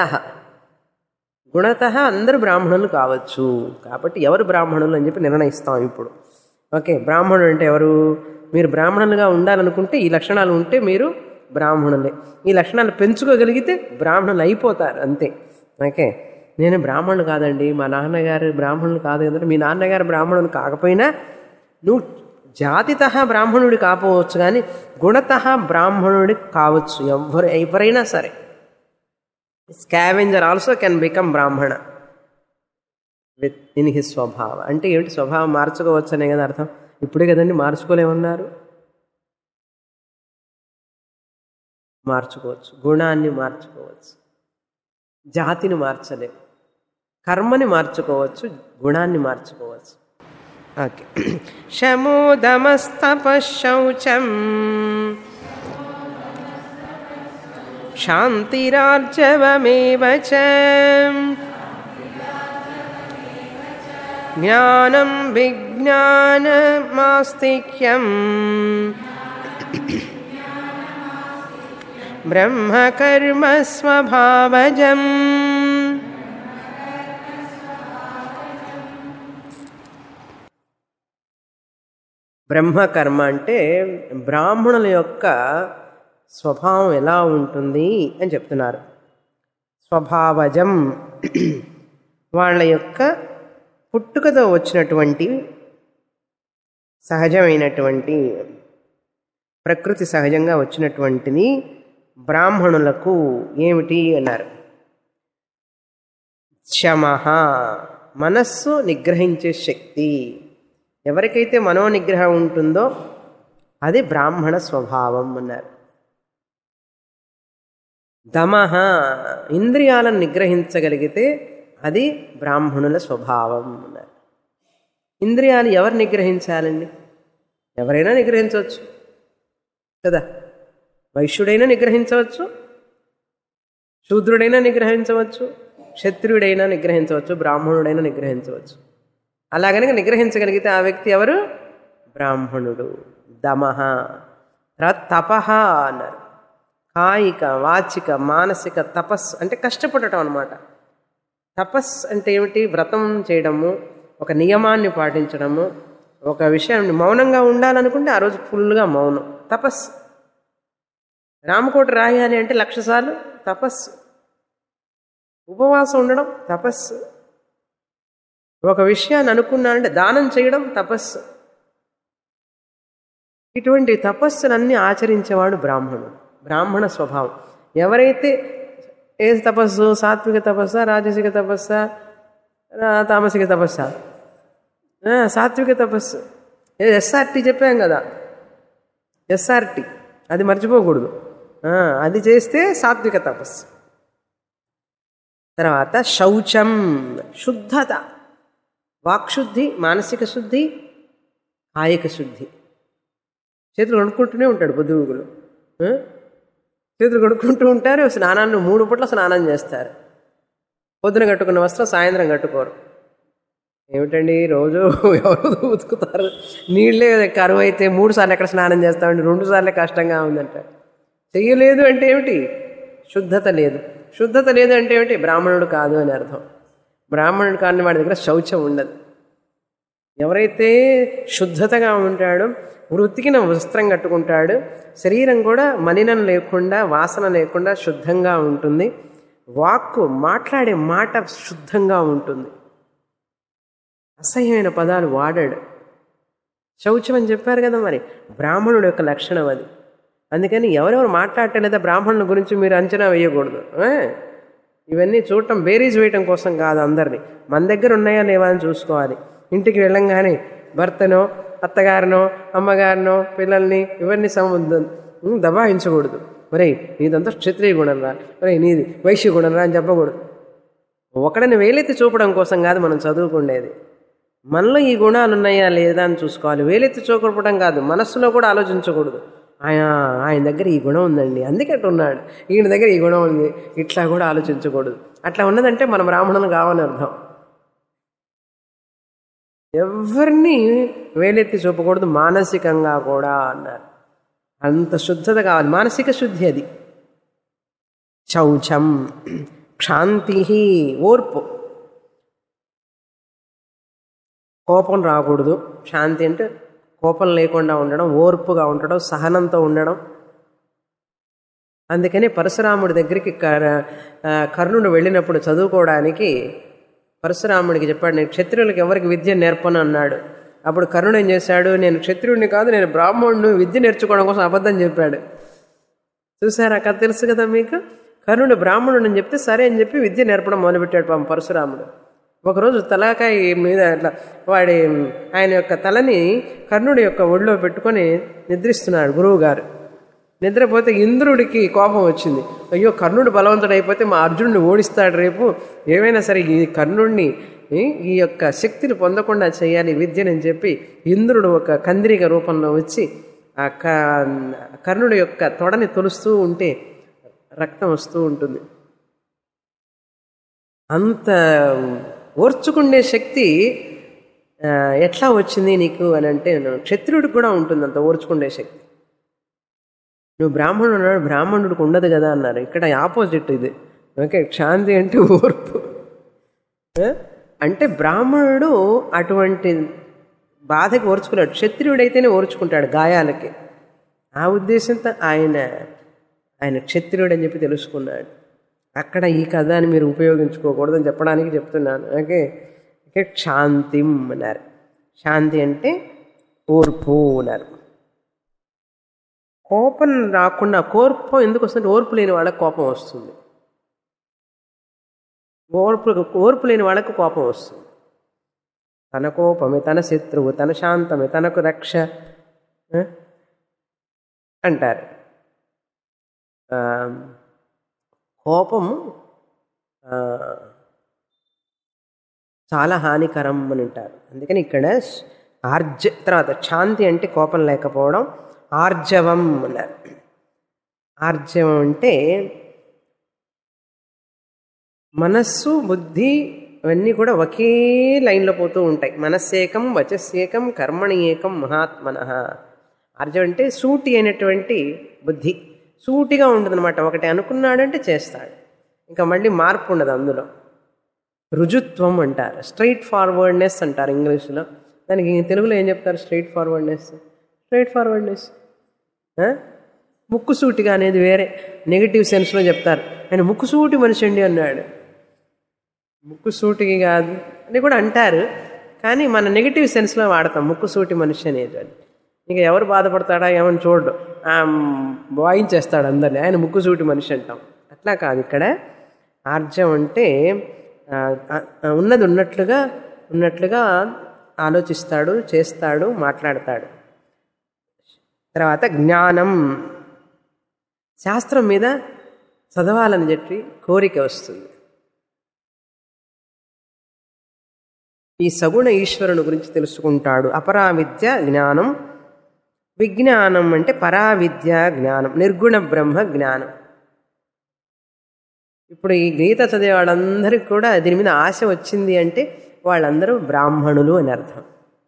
గుణత అందరూ బ్రాహ్మణులు కావచ్చు కాబట్టి ఎవరు బ్రాహ్మణులు అని చెప్పి నిర్ణయిస్తాం ఇప్పుడు ఓకే బ్రాహ్మణుడు అంటే ఎవరు మీరు బ్రాహ్మణులుగా ఉండాలనుకుంటే ఈ లక్షణాలు ఉంటే మీరు బ్రాహ్మణులే ఈ లక్షణాలు పెంచుకోగలిగితే బ్రాహ్మణులు అయిపోతారు అంతే ఓకే నేను బ్రాహ్మణులు కాదండి మా నాన్నగారు బ్రాహ్మణులు కాదు కదంటే మీ నాన్నగారు బ్రాహ్మణులు కాకపోయినా నువ్వు జాతిత బ్రాహ్మణుడి కాకపోవచ్చు కానీ గుణత బ్రాహ్మణుడి కావచ్చు ఎవరు ఎవరైనా సరే scavenger also can become Brahmana within his swabhava అంటే ఏమిటి స్వభావం మార్చుకోవచ్చు అనే కదా అర్థం ఇప్పుడే కదండి మార్చుకోలేమన్నారు మార్చుకోవచ్చు గుణాన్ని మార్చుకోవచ్చు జాతిని మార్చలేము కర్మని మార్చుకోవచ్చు గుణాన్ని మార్చుకోవచ్చు ఓకే శమోదమస్తపశౌచం శాంతిరార్జవమేవ చ జ్ఞానం విజ్ఞానమాస్తిక్యం బ్రహ్మకర్మ స్వభావజం బ్రహ్మకర్మ అంటే బ్రాహ్మణుల యొక్క స్వభావం ఎలా ఉంటుంది అని చెప్తున్నారు స్వభావజం వాళ్ళ యొక్క పుట్టుకతో వచ్చినటువంటి సహజమైనటువంటి ప్రకృతి సహజంగా వచ్చినటువంటిది బ్రాహ్మణులకు ఏమిటి అన్నారు శమ మనస్సు నిగ్రహించే శక్తి ఎవరికైతే మనోనిగ్రహం ఉంటుందో అది బ్రాహ్మణ స్వభావం అన్నారు దమహ ఇంద్రియాలను నిగ్రహించగలిగితే అది బ్రాహ్మణుల స్వభావం అన్నారు ఇంద్రియాలు ఎవరు నిగ్రహించాలండి ఎవరైనా నిగ్రహించవచ్చు కదా వైశ్యుడైనా నిగ్రహించవచ్చు శూద్రుడైనా నిగ్రహించవచ్చు క్షత్రియుడైనా నిగ్రహించవచ్చు బ్రాహ్మణుడైనా నిగ్రహించవచ్చు అలాగనక నిగ్రహించగలిగితే ఆ వ్యక్తి ఎవరు బ్రాహ్మణుడు దమహ తర్వాత తపహ అన్నారు కాయిక వాచిక మానసిక తపస్ అంటే కష్టపడటం అనమాట తపస్ అంటే ఏమిటి వ్రతం చేయడము ఒక నియమాన్ని పాటించడము ఒక విషయాన్ని మౌనంగా ఉండాలనుకుంటే ఆ రోజు ఫుల్గా మౌనం తపస్ రామకోట రాయాలి అంటే లక్ష సార్లు తపస్సు ఉపవాసం ఉండడం తపస్సు ఒక విషయాన్ని అనుకున్నానంటే దానం చేయడం తపస్సు ఇటువంటి తపస్సులన్నీ ఆచరించేవాడు బ్రాహ్మణుడు బ్రాహ్మణ స్వభావం ఎవరైతే ఏ తపస్సు సాత్విక తపస్స రాజసిక తపస్స రా- తామసిక తపస్స ఆ, సాత్విక తపస్సు ఏ ఎస్ఆర్టీ చెప్పాం కదా ఎస్ఆర్టీ అది మర్చిపోకూడదు ఆ, అది చేస్తే సాత్విక తపస్సు తర్వాత శౌచం శుద్ధత వాక్శుద్ధి మానసిక శుద్ధి కాయిక శుద్ధి చేతులు కడుక్కుంటూనే ఉంటాడు బుద్ధుగులు చేతులు కడుక్కుంటూ ఉంటారు స్నానాన్ని మూడు పూట్ల స్నానం చేస్తారు పొద్దున కట్టుకున్న వస్త్రం సాయంత్రం కట్టుకోరు ఏమిటండి రోజు ఎవరు ఉతుకుతారు నీళ్ళే కరువు అయితే మూడు సార్లు ఎక్కడ స్నానం చేస్తామండి రెండు సార్లే కష్టంగా ఉందంట చెయ్యలేదు అంటే ఏమిటి శుద్ధత లేదు శుద్ధత లేదు అంటే ఏమిటి బ్రాహ్మణుడు కాదు అని అర్థం బ్రాహ్మణుడు కాని వాడి దగ్గర శౌచం ఉండదు ఎవరైతే శుద్ధతగా ఉంటాడో వృత్తికిన వస్త్రం కట్టుకుంటాడు శరీరం కూడా మలినం లేకుండా వాసన లేకుండా శుద్ధంగా ఉంటుంది వాక్కు మాట్లాడే మాట శుద్ధంగా ఉంటుంది అసహ్యమైన పదాలు వాడాడు శౌచం అని చెప్పారు కదా మరి బ్రాహ్మణుడు యొక్క లక్షణం అది అందుకని ఎవరెవరు మాట్లాడటం బ్రాహ్మణుల గురించి మీరు అంచనా వేయకూడదు ఆ? ఇవన్నీ చూడటం బేరీజ్ వేయటం కోసం కాదు అందరినీ మన దగ్గర ఉన్నాయా లేవా అని చూసుకోవాలి ఇంటికి వెళ్ళంగానే భర్తనో అత్తగారినో అమ్మగారినో పిల్లల్ని ఇవన్నీ సంబంధం ఉమ్, దబాయించకూడదు ఒరేయ్ నీదంతా క్షత్రియ గుణం రా ఒరేయ్ నీది వైశ్య గుణం రా అని చెప్పకూడదు ఒకడిని వేలెత్తి చూపడం కోసం కాదు మనం చదువుకుండేది మనలో ఈ గుణాలు ఉన్నాయా లేదా అని చూసుకోవాలి వేలెత్తి చూపడం కాదు మనస్సులో కూడా ఆలోచించకూడదు ఆయన ఆయన దగ్గర ఈ గుణం ఉందండి అందుకే అట్లా ఉన్నాడు ఈయన దగ్గర ఈ గుణం ఉంది ఇట్లా కూడా ఆలోచించకూడదు అట్లా ఉన్నదంటే మనం బ్రాహ్మణులు కావని అర్థం ఎవరిని వేలెత్తి చూపకూడదు మానసికంగా కూడా అన్నారు అంత శుద్ధత కావాలి మానసిక శుద్ధి అది శౌచం క్షాంతి ఓర్పు కోపం రాకూడదు శాంతి అంటే కోపం లేకుండా ఉండడం ఓర్పుగా ఉండడం సహనంతో ఉండడం అందుకని పరశురాముడి దగ్గరికి కర్ ఆ, కర్ణుడు వెళ్ళినప్పుడు చదువుకోవడానికి పరశురాముడికి చెప్పాడు నేను క్షత్రియులకు ఎవరికి విద్య నేర్పను అన్నాడు అప్పుడు కర్ణుడు ఏం చేశాడు నేను క్షత్రియుడిని కాదు నేను బ్రాహ్మణుడు విద్య నేర్చుకోవడం కోసం అబద్ధం చెప్పాడు చూసారా కథ తెలుసు కదా మీకు కర్ణుడు బ్రాహ్మణుడు అని చెప్తే సరే అని చెప్పి విద్య నేర్పడం మొదలుపెట్టాడు పాపం పరశురాముడు ఒకరోజు తలాకాయ మీద అట్లా వాడి ఆయన యొక్క తలని కర్ణుడి యొక్క ఒడిలో పెట్టుకొని నిద్రిస్తున్నాడు గురువు గారు నిద్రపోతే ఇంద్రుడికి కోపం వచ్చింది అయ్యో కర్ణుడు బలవంతుడు అయిపోతే మా అర్జునుడిని ఓడిస్తాడు రేపు ఏమైనా సరే ఈ కర్ణుడిని ఈ ఈ యొక్క శక్తిని పొందకుండా చేయాలి విద్యనని చెప్పి ఇంద్రుడు ఒక కందిరిక రూపంలో వచ్చి ఆ క కర్ణుడి యొక్క తొడని తొలుస్తూ ఉంటే రక్తం వస్తూ ఉంటుంది అంత ఓర్చుకునే శక్తి ఆ, ఎట్లా వచ్చింది నీకు అని అంటే క్షత్రియుడికి కూడా ఉంటుంది అంత ఓర్చుకునే శక్తి నువ్వు బ్రాహ్మణుడు అన్నాడు బ్రాహ్మణుడికి ఉండదు కదా అన్నారు ఇక్కడ ఆపోజిట్ ఇది ఓకే శాంతి అంటే ఓర్పు ఆ? అంటే బ్రాహ్మణుడు అటువంటి బాధకి ఓర్చుకున్నాడు క్షత్రియుడైతేనే ఓర్చుకుంటాడు గాయాలకి ఆ ఉద్దేశంతో ఆయన ఆయన క్షత్రియుడు అని చెప్పి తెలుసుకున్నాడు అక్కడ ఈ కథని మీరు ఉపయోగించుకోకూడదని చెప్పడానికి చెప్తున్నాను ఓకే ఓకే శాంతిం అన్నారు శాంతి అంటే ఓర్పు అన్నారు కోపం రాకుండా కోపం ఎందుకు వస్తుంది ఓర్పు లేని వాళ్ళకి కోపం వస్తుంది ఓర్పు ఓర్పు లేని వాళ్ళకి కోపం వస్తుంది తన కోపమే తన శత్రువు తన శాంతమే తనకు రక్ష ఆ? అంటారు ఆ, కోపం ఆ, చాలా హానికరం అని అంటారు అందుకని ఇక్కడ ఆర్జ తర్వాత శాంతి అంటే కోపం లేకపోవడం ఆర్జవం అన్నారు ఆర్జవం అంటే మనస్సు బుద్ధి ఇవన్నీ కూడా ఒకే లైన్లో పోతూ ఉంటాయి మనస్సేకం వచస్సేకం కర్మణి ఏకం మహాత్మన ఆర్జవం అంటే సూటి అయినటువంటి బుద్ధి సూటిగా ఉంటుందన్నమాట ఒకటి అనుకున్నాడంటే చేస్తాడు ఇంకా మళ్ళీ మార్పు ఉండదు అందులో రుజుత్వం అంటారు స్ట్రైట్ ఫార్వర్డ్నెస్ అంటారు ఇంగ్లీష్లో దానికి తెలుగులో ఏం చెప్తారు స్ట్రైట్ ఫార్వర్డ్నెస్ స్ట్రైట్ ఫార్వర్డ్నెస్ ముక్కుసూటిగా అనేది వేరే నెగిటివ్ సెన్స్లో చెప్తారు ఆయన ముక్కుసూటి మనిషి అండి అన్నాడు ముక్కుసూటికి కాదు అని కూడా అంటారు కానీ మన నెగిటివ్ సెన్స్లో వాడతాం ముక్కుసూటి మనిషి అనేది ఇంకా ఎవరు బాధపడతాడా ఏమని చూడడు ఆ, వాయించేస్తాడు అందరిని ఆయన ముక్కుసూటి మనిషి అంటాం అట్లా కాదు ఇక్కడ ఆర్జం అంటే ఆ, ఆ, ఉన్నది ఉన్నట్లుగా ఉన్నట్లుగా ఆలోచిస్తాడు చేస్తాడు మాట్లాడతాడు తర్వాత జ్ఞానం శాస్త్రం మీద చదవాలని చెప్పి కోరిక వస్తుంది ఈ సగుణ ఈశ్వరుని గురించి తెలుసుకుంటాడు అపరావిద్య జ్ఞానం విజ్ఞానం అంటే పరావిద్య జ్ఞానం నిర్గుణ బ్రహ్మ జ్ఞానం ఇప్పుడు ఈ గీత చదివే వాళ్ళందరికీ కూడా దీని మీద ఆశ వచ్చింది అంటే వాళ్ళందరూ బ్రాహ్మణులు అని అర్థం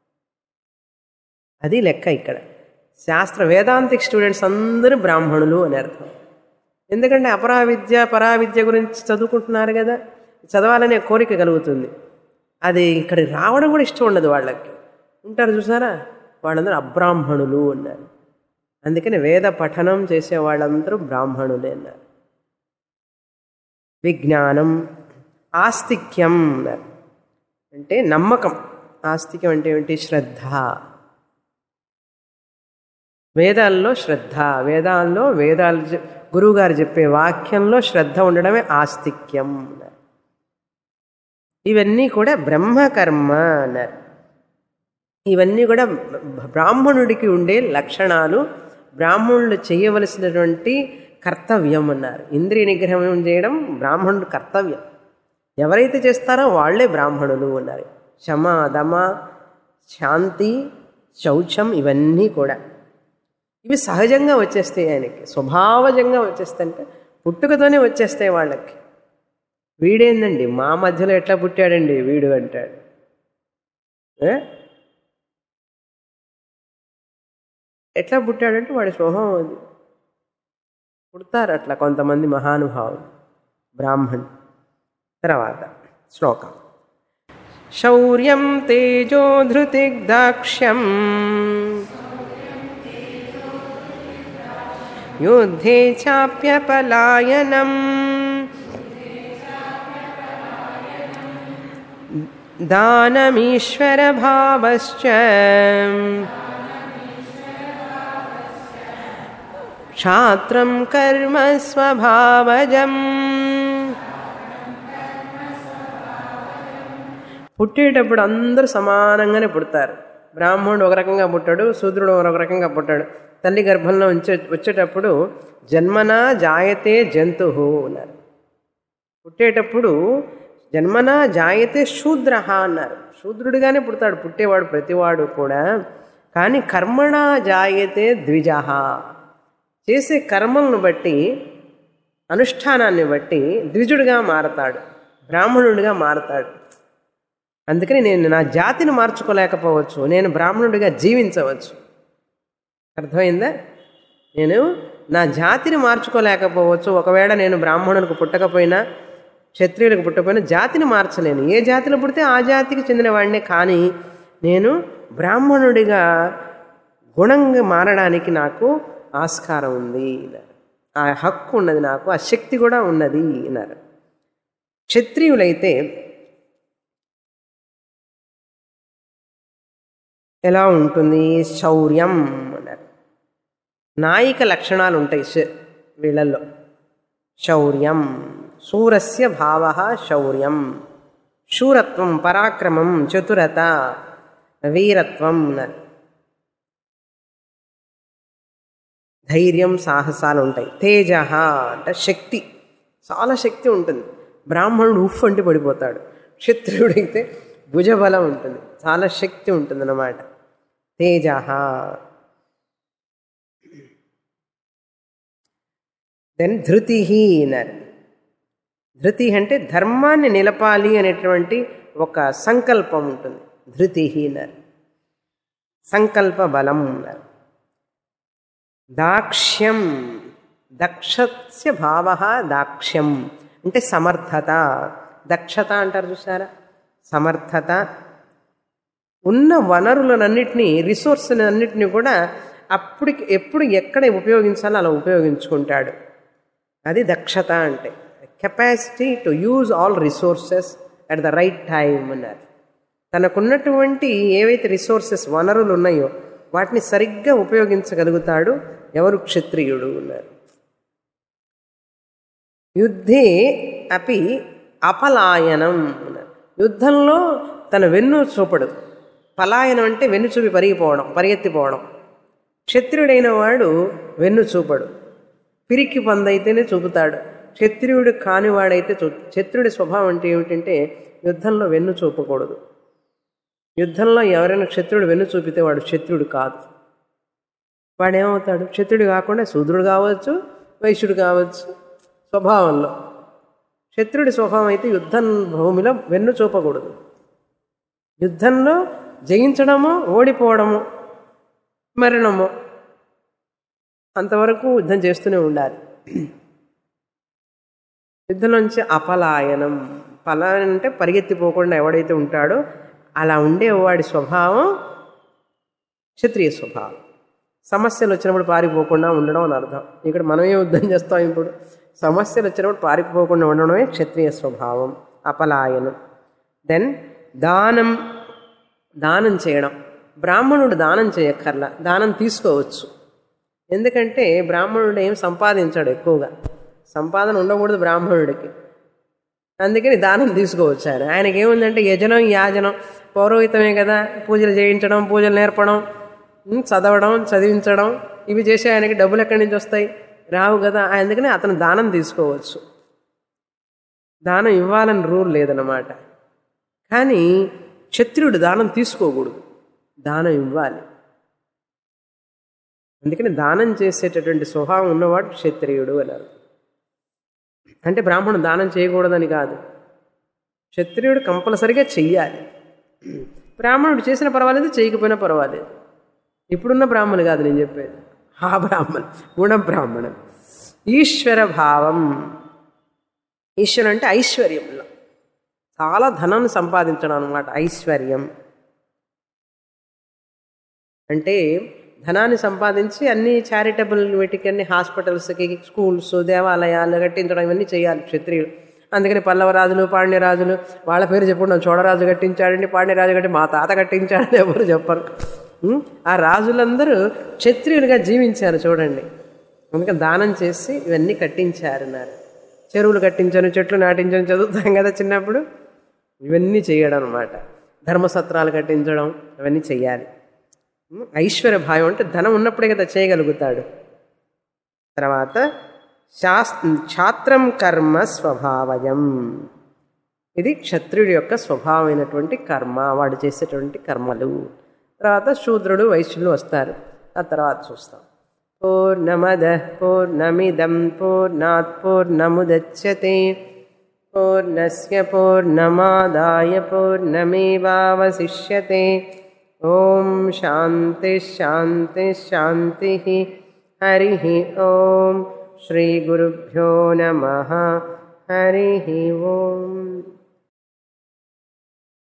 అది లెక్క ఇక్కడ శాస్త్ర వేదాంతిక్ స్టూడెంట్స్ అందరూ బ్రాహ్మణులు అని అర్థం ఎందుకంటే అపరావిద్య పరావిద్య గురించి చదువుకుంటున్నారు కదా చదవాలనే కోరిక కలుగుతుంది అది ఇక్కడ రావడం కూడా ఇష్టం ఉండదు వాళ్ళకి ఉంటారు చూసారా వాళ్ళందరూ అబ్రాహ్మణులు అన్నారు అందుకని వేద పఠనం చేసే వాళ్ళందరూ బ్రాహ్మణులే అన్నారు విజ్ఞానం ఆస్తిక్యం అన్నారు అంటే నమ్మకం ఆస్తిక్యం అంటే ఏమిటి శ్రద్ధ వేదాల్లో శ్రద్ధ వేదాల్లో వేదాలు చె- గురువుగారు చెప్పే వాక్యంలో శ్రద్ధ ఉండడమే ఆస్తిక్యం అన్నారు ఇవన్నీ కూడా బ్రహ్మకర్మ అన్నారు ఇవన్నీ కూడా బ- బ్రాహ్మణుడికి ఉండే లక్షణాలు బ్రాహ్మణులు చేయవలసినటువంటి కర్తవ్యం అన్నారు ఇంద్రియ నిగ్రహం చేయడం బ్రాహ్మణుడు కర్తవ్యం ఎవరైతే చేస్తారో వాళ్ళే బ్రాహ్మణులు అన్నారు శమ దమ శాంతి శౌచం ఇవన్నీ కూడా ఇవి సహజంగా వచ్చేస్తాయి ఆయనకి స్వభావజంగా వచ్చేస్తాయి అంటే పుట్టుకతోనే వచ్చేస్తాయి వాళ్ళకి వీడేందండి మా మధ్యలో ఎట్లా పుట్టాడండి వీడు అంటాడు ఏ? ఎట్లా పుట్టాడంటే వాడి స్వభావం అది పుడతారు అట్లా కొంతమంది మహానుభావులు బ్రాహ్మణ్ తర్వాత శ్లోకం శౌర్యం తేజో ధృతిగ్దాక్ష్యం యుద్ధే చాప్యపలాయనం దానమీశ్వరభావశ్చ క్షాత్రం కర్మ స్వభావజం పుట్టేటప్పుడు అందరూ సమానంగానే పుడతారు బ్రాహ్మణుడు ఒక రకంగా పుట్టాడు శూద్రుడు ఒక రకంగా పుట్టాడు తల్లి గర్భంలో ఉంచే వచ్చేటప్పుడు జన్మనా జాయతే జంతు అన్నారు పుట్టేటప్పుడు జన్మనా జాయతే శూద్ర అన్నారు శూద్రుడిగానే పుడతాడు పుట్టేవాడు ప్రతివాడు కూడా కానీ కర్మణా జాయతే ద్విజ చేసే కర్మలను బట్టి అనుష్ఠానాన్ని బట్టి ద్విజుడిగా మారతాడు బ్రాహ్మణుడిగా మారతాడు అందుకని నేను నా జాతిని మార్చుకోలేకపోవచ్చు నేను బ్రాహ్మణుడిగా జీవించవచ్చు అర్థమైందా నేను నా జాతిని మార్చుకోలేకపోవచ్చు ఒకవేళ నేను బ్రాహ్మణులకు పుట్టకపోయినా క్షత్రియులకు పుట్టకపోయినా జాతిని మార్చలేను ఏ జాతిలో పుడితే ఆ జాతికి చెందినవాడినే కానీ నేను బ్రాహ్మణుడిగా గుణంగా మారడానికి నాకు ఆస్కారం ఉంది అన్నారు. ఆ హక్కు ఉన్నది నాకు ఆ శక్తి కూడా ఉన్నది అన్నారు క్షత్రియులైతే ఎలా ఉంటుంది శౌర్యం అన్నారు నాయిక లక్షణాలు ఉంటాయి శ- వీళ్ళల్లో శౌర్యం శూరస్య భావ శౌర్యం శూరత్వం పరాక్రమం చతురత వీరత్వం అన్నారు ధైర్యం సాహసాలు ఉంటాయి తేజ అంటే శక్తి చాలా శక్తి ఉంటుంది బ్రాహ్మణుడు ఉఫ్ అంటే పడిపోతాడు క్షత్రియుడైతే భుజబలం ఉంటుంది చాలా శక్తి ఉంటుంది అన్నమాట తేజ దెన్ ధృతి అన్నారు ధృతి అంటే ధర్మాన్ని నిలపాలి అనేటువంటి ఒక సంకల్పం ఉంటుంది ధృతి అన్నారు సంకల్ప బలం అన్నారు దాక్ష్యం దక్షస్య భావ దాక్ష్యం అంటే సమర్థత దక్షత అంటారు చూసారా సమర్థత ఉన్న వనరులనన్నిటినీ రిసోర్స్ని కూడా అప్పటికి ఎప్పుడు ఎక్కడ ఉపయోగించాలో అలా ఉపయోగించుకుంటాడు అది దక్షత అంటే capacity to use all resources at the right time అన్నారు తనకున్నటువంటి ఏవైతే రిసోర్సెస్ వనరులు ఉన్నాయో వాటిని సరిగ్గా ఉపయోగించగలుగుతాడు ఎవరు క్షత్రియుడు అన్నారు యుద్ధే అపి అపలాయనం అన్నారు యుద్ధంలో తన వెన్ను చూపడు పలాయనం అంటే వెన్ను చూపి పరిగిపోవడం పరిగెత్తిపోవడం క్షత్రియుడైన వాడు వెన్ను చూపడు పిరికి పందైతేనే చూపుతాడు క్షత్రియుడు కానివాడైతే చూ క్షత్రుడి స్వభావం అంటే ఏమిటంటే యుద్ధంలో వెన్ను చూపకూడదు యుద్ధంలో ఎవరైనా క్షత్రుడు వెన్ను చూపితే వాడు క్షత్రుడు కాదు వాడు ఏమవుతాడు క్షత్రుడు కాకుండా శూద్రుడు కావచ్చు వైశ్యుడు కావచ్చు స్వభావంలో క్షత్రుడి స్వభావం అయితే యుద్ధం భూమిలో వెన్ను చూపకూడదు యుద్ధంలో జయించడము ఓడిపోవడము మరణము అంతవరకు యుద్ధం చేస్తూనే ఉండాలి యుద్ధంలోంచి అపలాయనం పలాయనం అంటే పరిగెత్తిపోకుండా ఎవడైతే ఉంటాడో అలా ఉండేవాడి స్వభావం క్షత్రియ స్వభావం సమస్యలు వచ్చినప్పుడు పారిపోకుండా ఉండడం అని అర్థం ఇక్కడ మనమే యుద్ధం చేస్తాం ఇప్పుడు సమస్యలు వచ్చినప్పుడు పారిపోకుండా ఉండడమే క్షత్రియ స్వభావం అపలాయనం దెన్ దానం దానం చేయడం బ్రాహ్మణుడు దానం చేయక్కర్లా దానం తీసుకోవచ్చు ఎందుకంటే బ్రాహ్మణుడు ఏం సంపాదించాడు ఎక్కువగా సంపాదన ఉండకూడదు బ్రాహ్మణుడికి అందుకని దానం తీసుకోవచ్చు ఆయన ఆయనకి ఏముందంటే యజనం యాజనం పౌరోహితమే కదా పూజలు చేయించడం పూజలు నేర్పడం ఉమ్, చదవడం చదివించడం ఇవి చేసే ఆయనకి డబ్బులు ఎక్కడి నుంచి వస్తాయి రావు కదా అందుకని అతను దానం తీసుకోవచ్చు దానం ఇవ్వాలని రూల్ లేదన్నమాట కానీ క్షత్రియుడు దానం తీసుకోకూడదు దానం ఇవ్వాలి అందుకని దానం చేసేటటువంటి స్వభావం ఉన్నవాడు క్షత్రియుడు అన్నారు అంటే బ్రాహ్మణుడు దానం చేయకూడదని కాదు క్షత్రియుడు కంపల్సరిగా చెయ్యాలి బ్రాహ్మణుడు చేసిన పర్వాలేదు చేయకపోయినా పర్వాలేదు ఇప్పుడున్న బ్రాహ్మణులు కాదు నేను చెప్పేది ఆ బ్రాహ్మణ్ గుణ బ్రాహ్మణం ఈశ్వర భావం ఈశ్వరం అంటే ఐశ్వర్యంలో చాలా ధనాన్ని సంపాదించడం అనమాట ఐశ్వర్యం అంటే ధనాన్ని సంపాదించి అన్ని చారిటబుల్ వీటికి అన్ని హాస్పిటల్స్కి స్కూల్స్ దేవాలయాలు కట్టించడం ఇవన్నీ చేయాలి క్షత్రియులు అందుకని పల్లవరాజులు పాండ్యరాజులు వాళ్ళ పేరు చెప్పుకుంటాం చోడరాజు కట్టించాడండి పాండ్యరాజు కట్టి మా తాత కట్టించాడని ఎవరు చెప్పరు ఉం? ఆ రాజులందరూ క్షత్రియులుగా జీవించారు చూడండి అందుకని దానం చేసి ఇవన్నీ కట్టించారన్నారు చెరువులు కట్టించాను చెట్లు నాటించాను చదువుతాం కదా చిన్నప్పుడు ఇవన్నీ చేయడం అనమాట ధర్మసత్రాలు కట్టించడం అవన్నీ చెయ్యాలి ఉం? ఐశ్వర్య భావం అంటే ధనం ఉన్నప్పుడే కదా చేయగలుగుతాడు తర్వాత శాస్ ఛాత్రం కర్మ స్వభావయం ఇది క్షత్రుడి యొక్క స్వభావమైనటువంటి కర్మ వాడు చేసేటువంటి కర్మలు తర్వాత శూద్రుడు వైశ్యులు వస్తారు ఆ తర్వాత చూస్తాం పూర్ణమద పూర్ణమిదం పూర్ణాత్ పూర్ణముదచ్యతే పూర్ణస్య పూర్ణమాదాయ పూర్ణమేవావశిష్యతే ఓం శాంతి శాంతి శాంతి హరి ఓం శ్రీ గురుభ్యో నమ హరి ఓం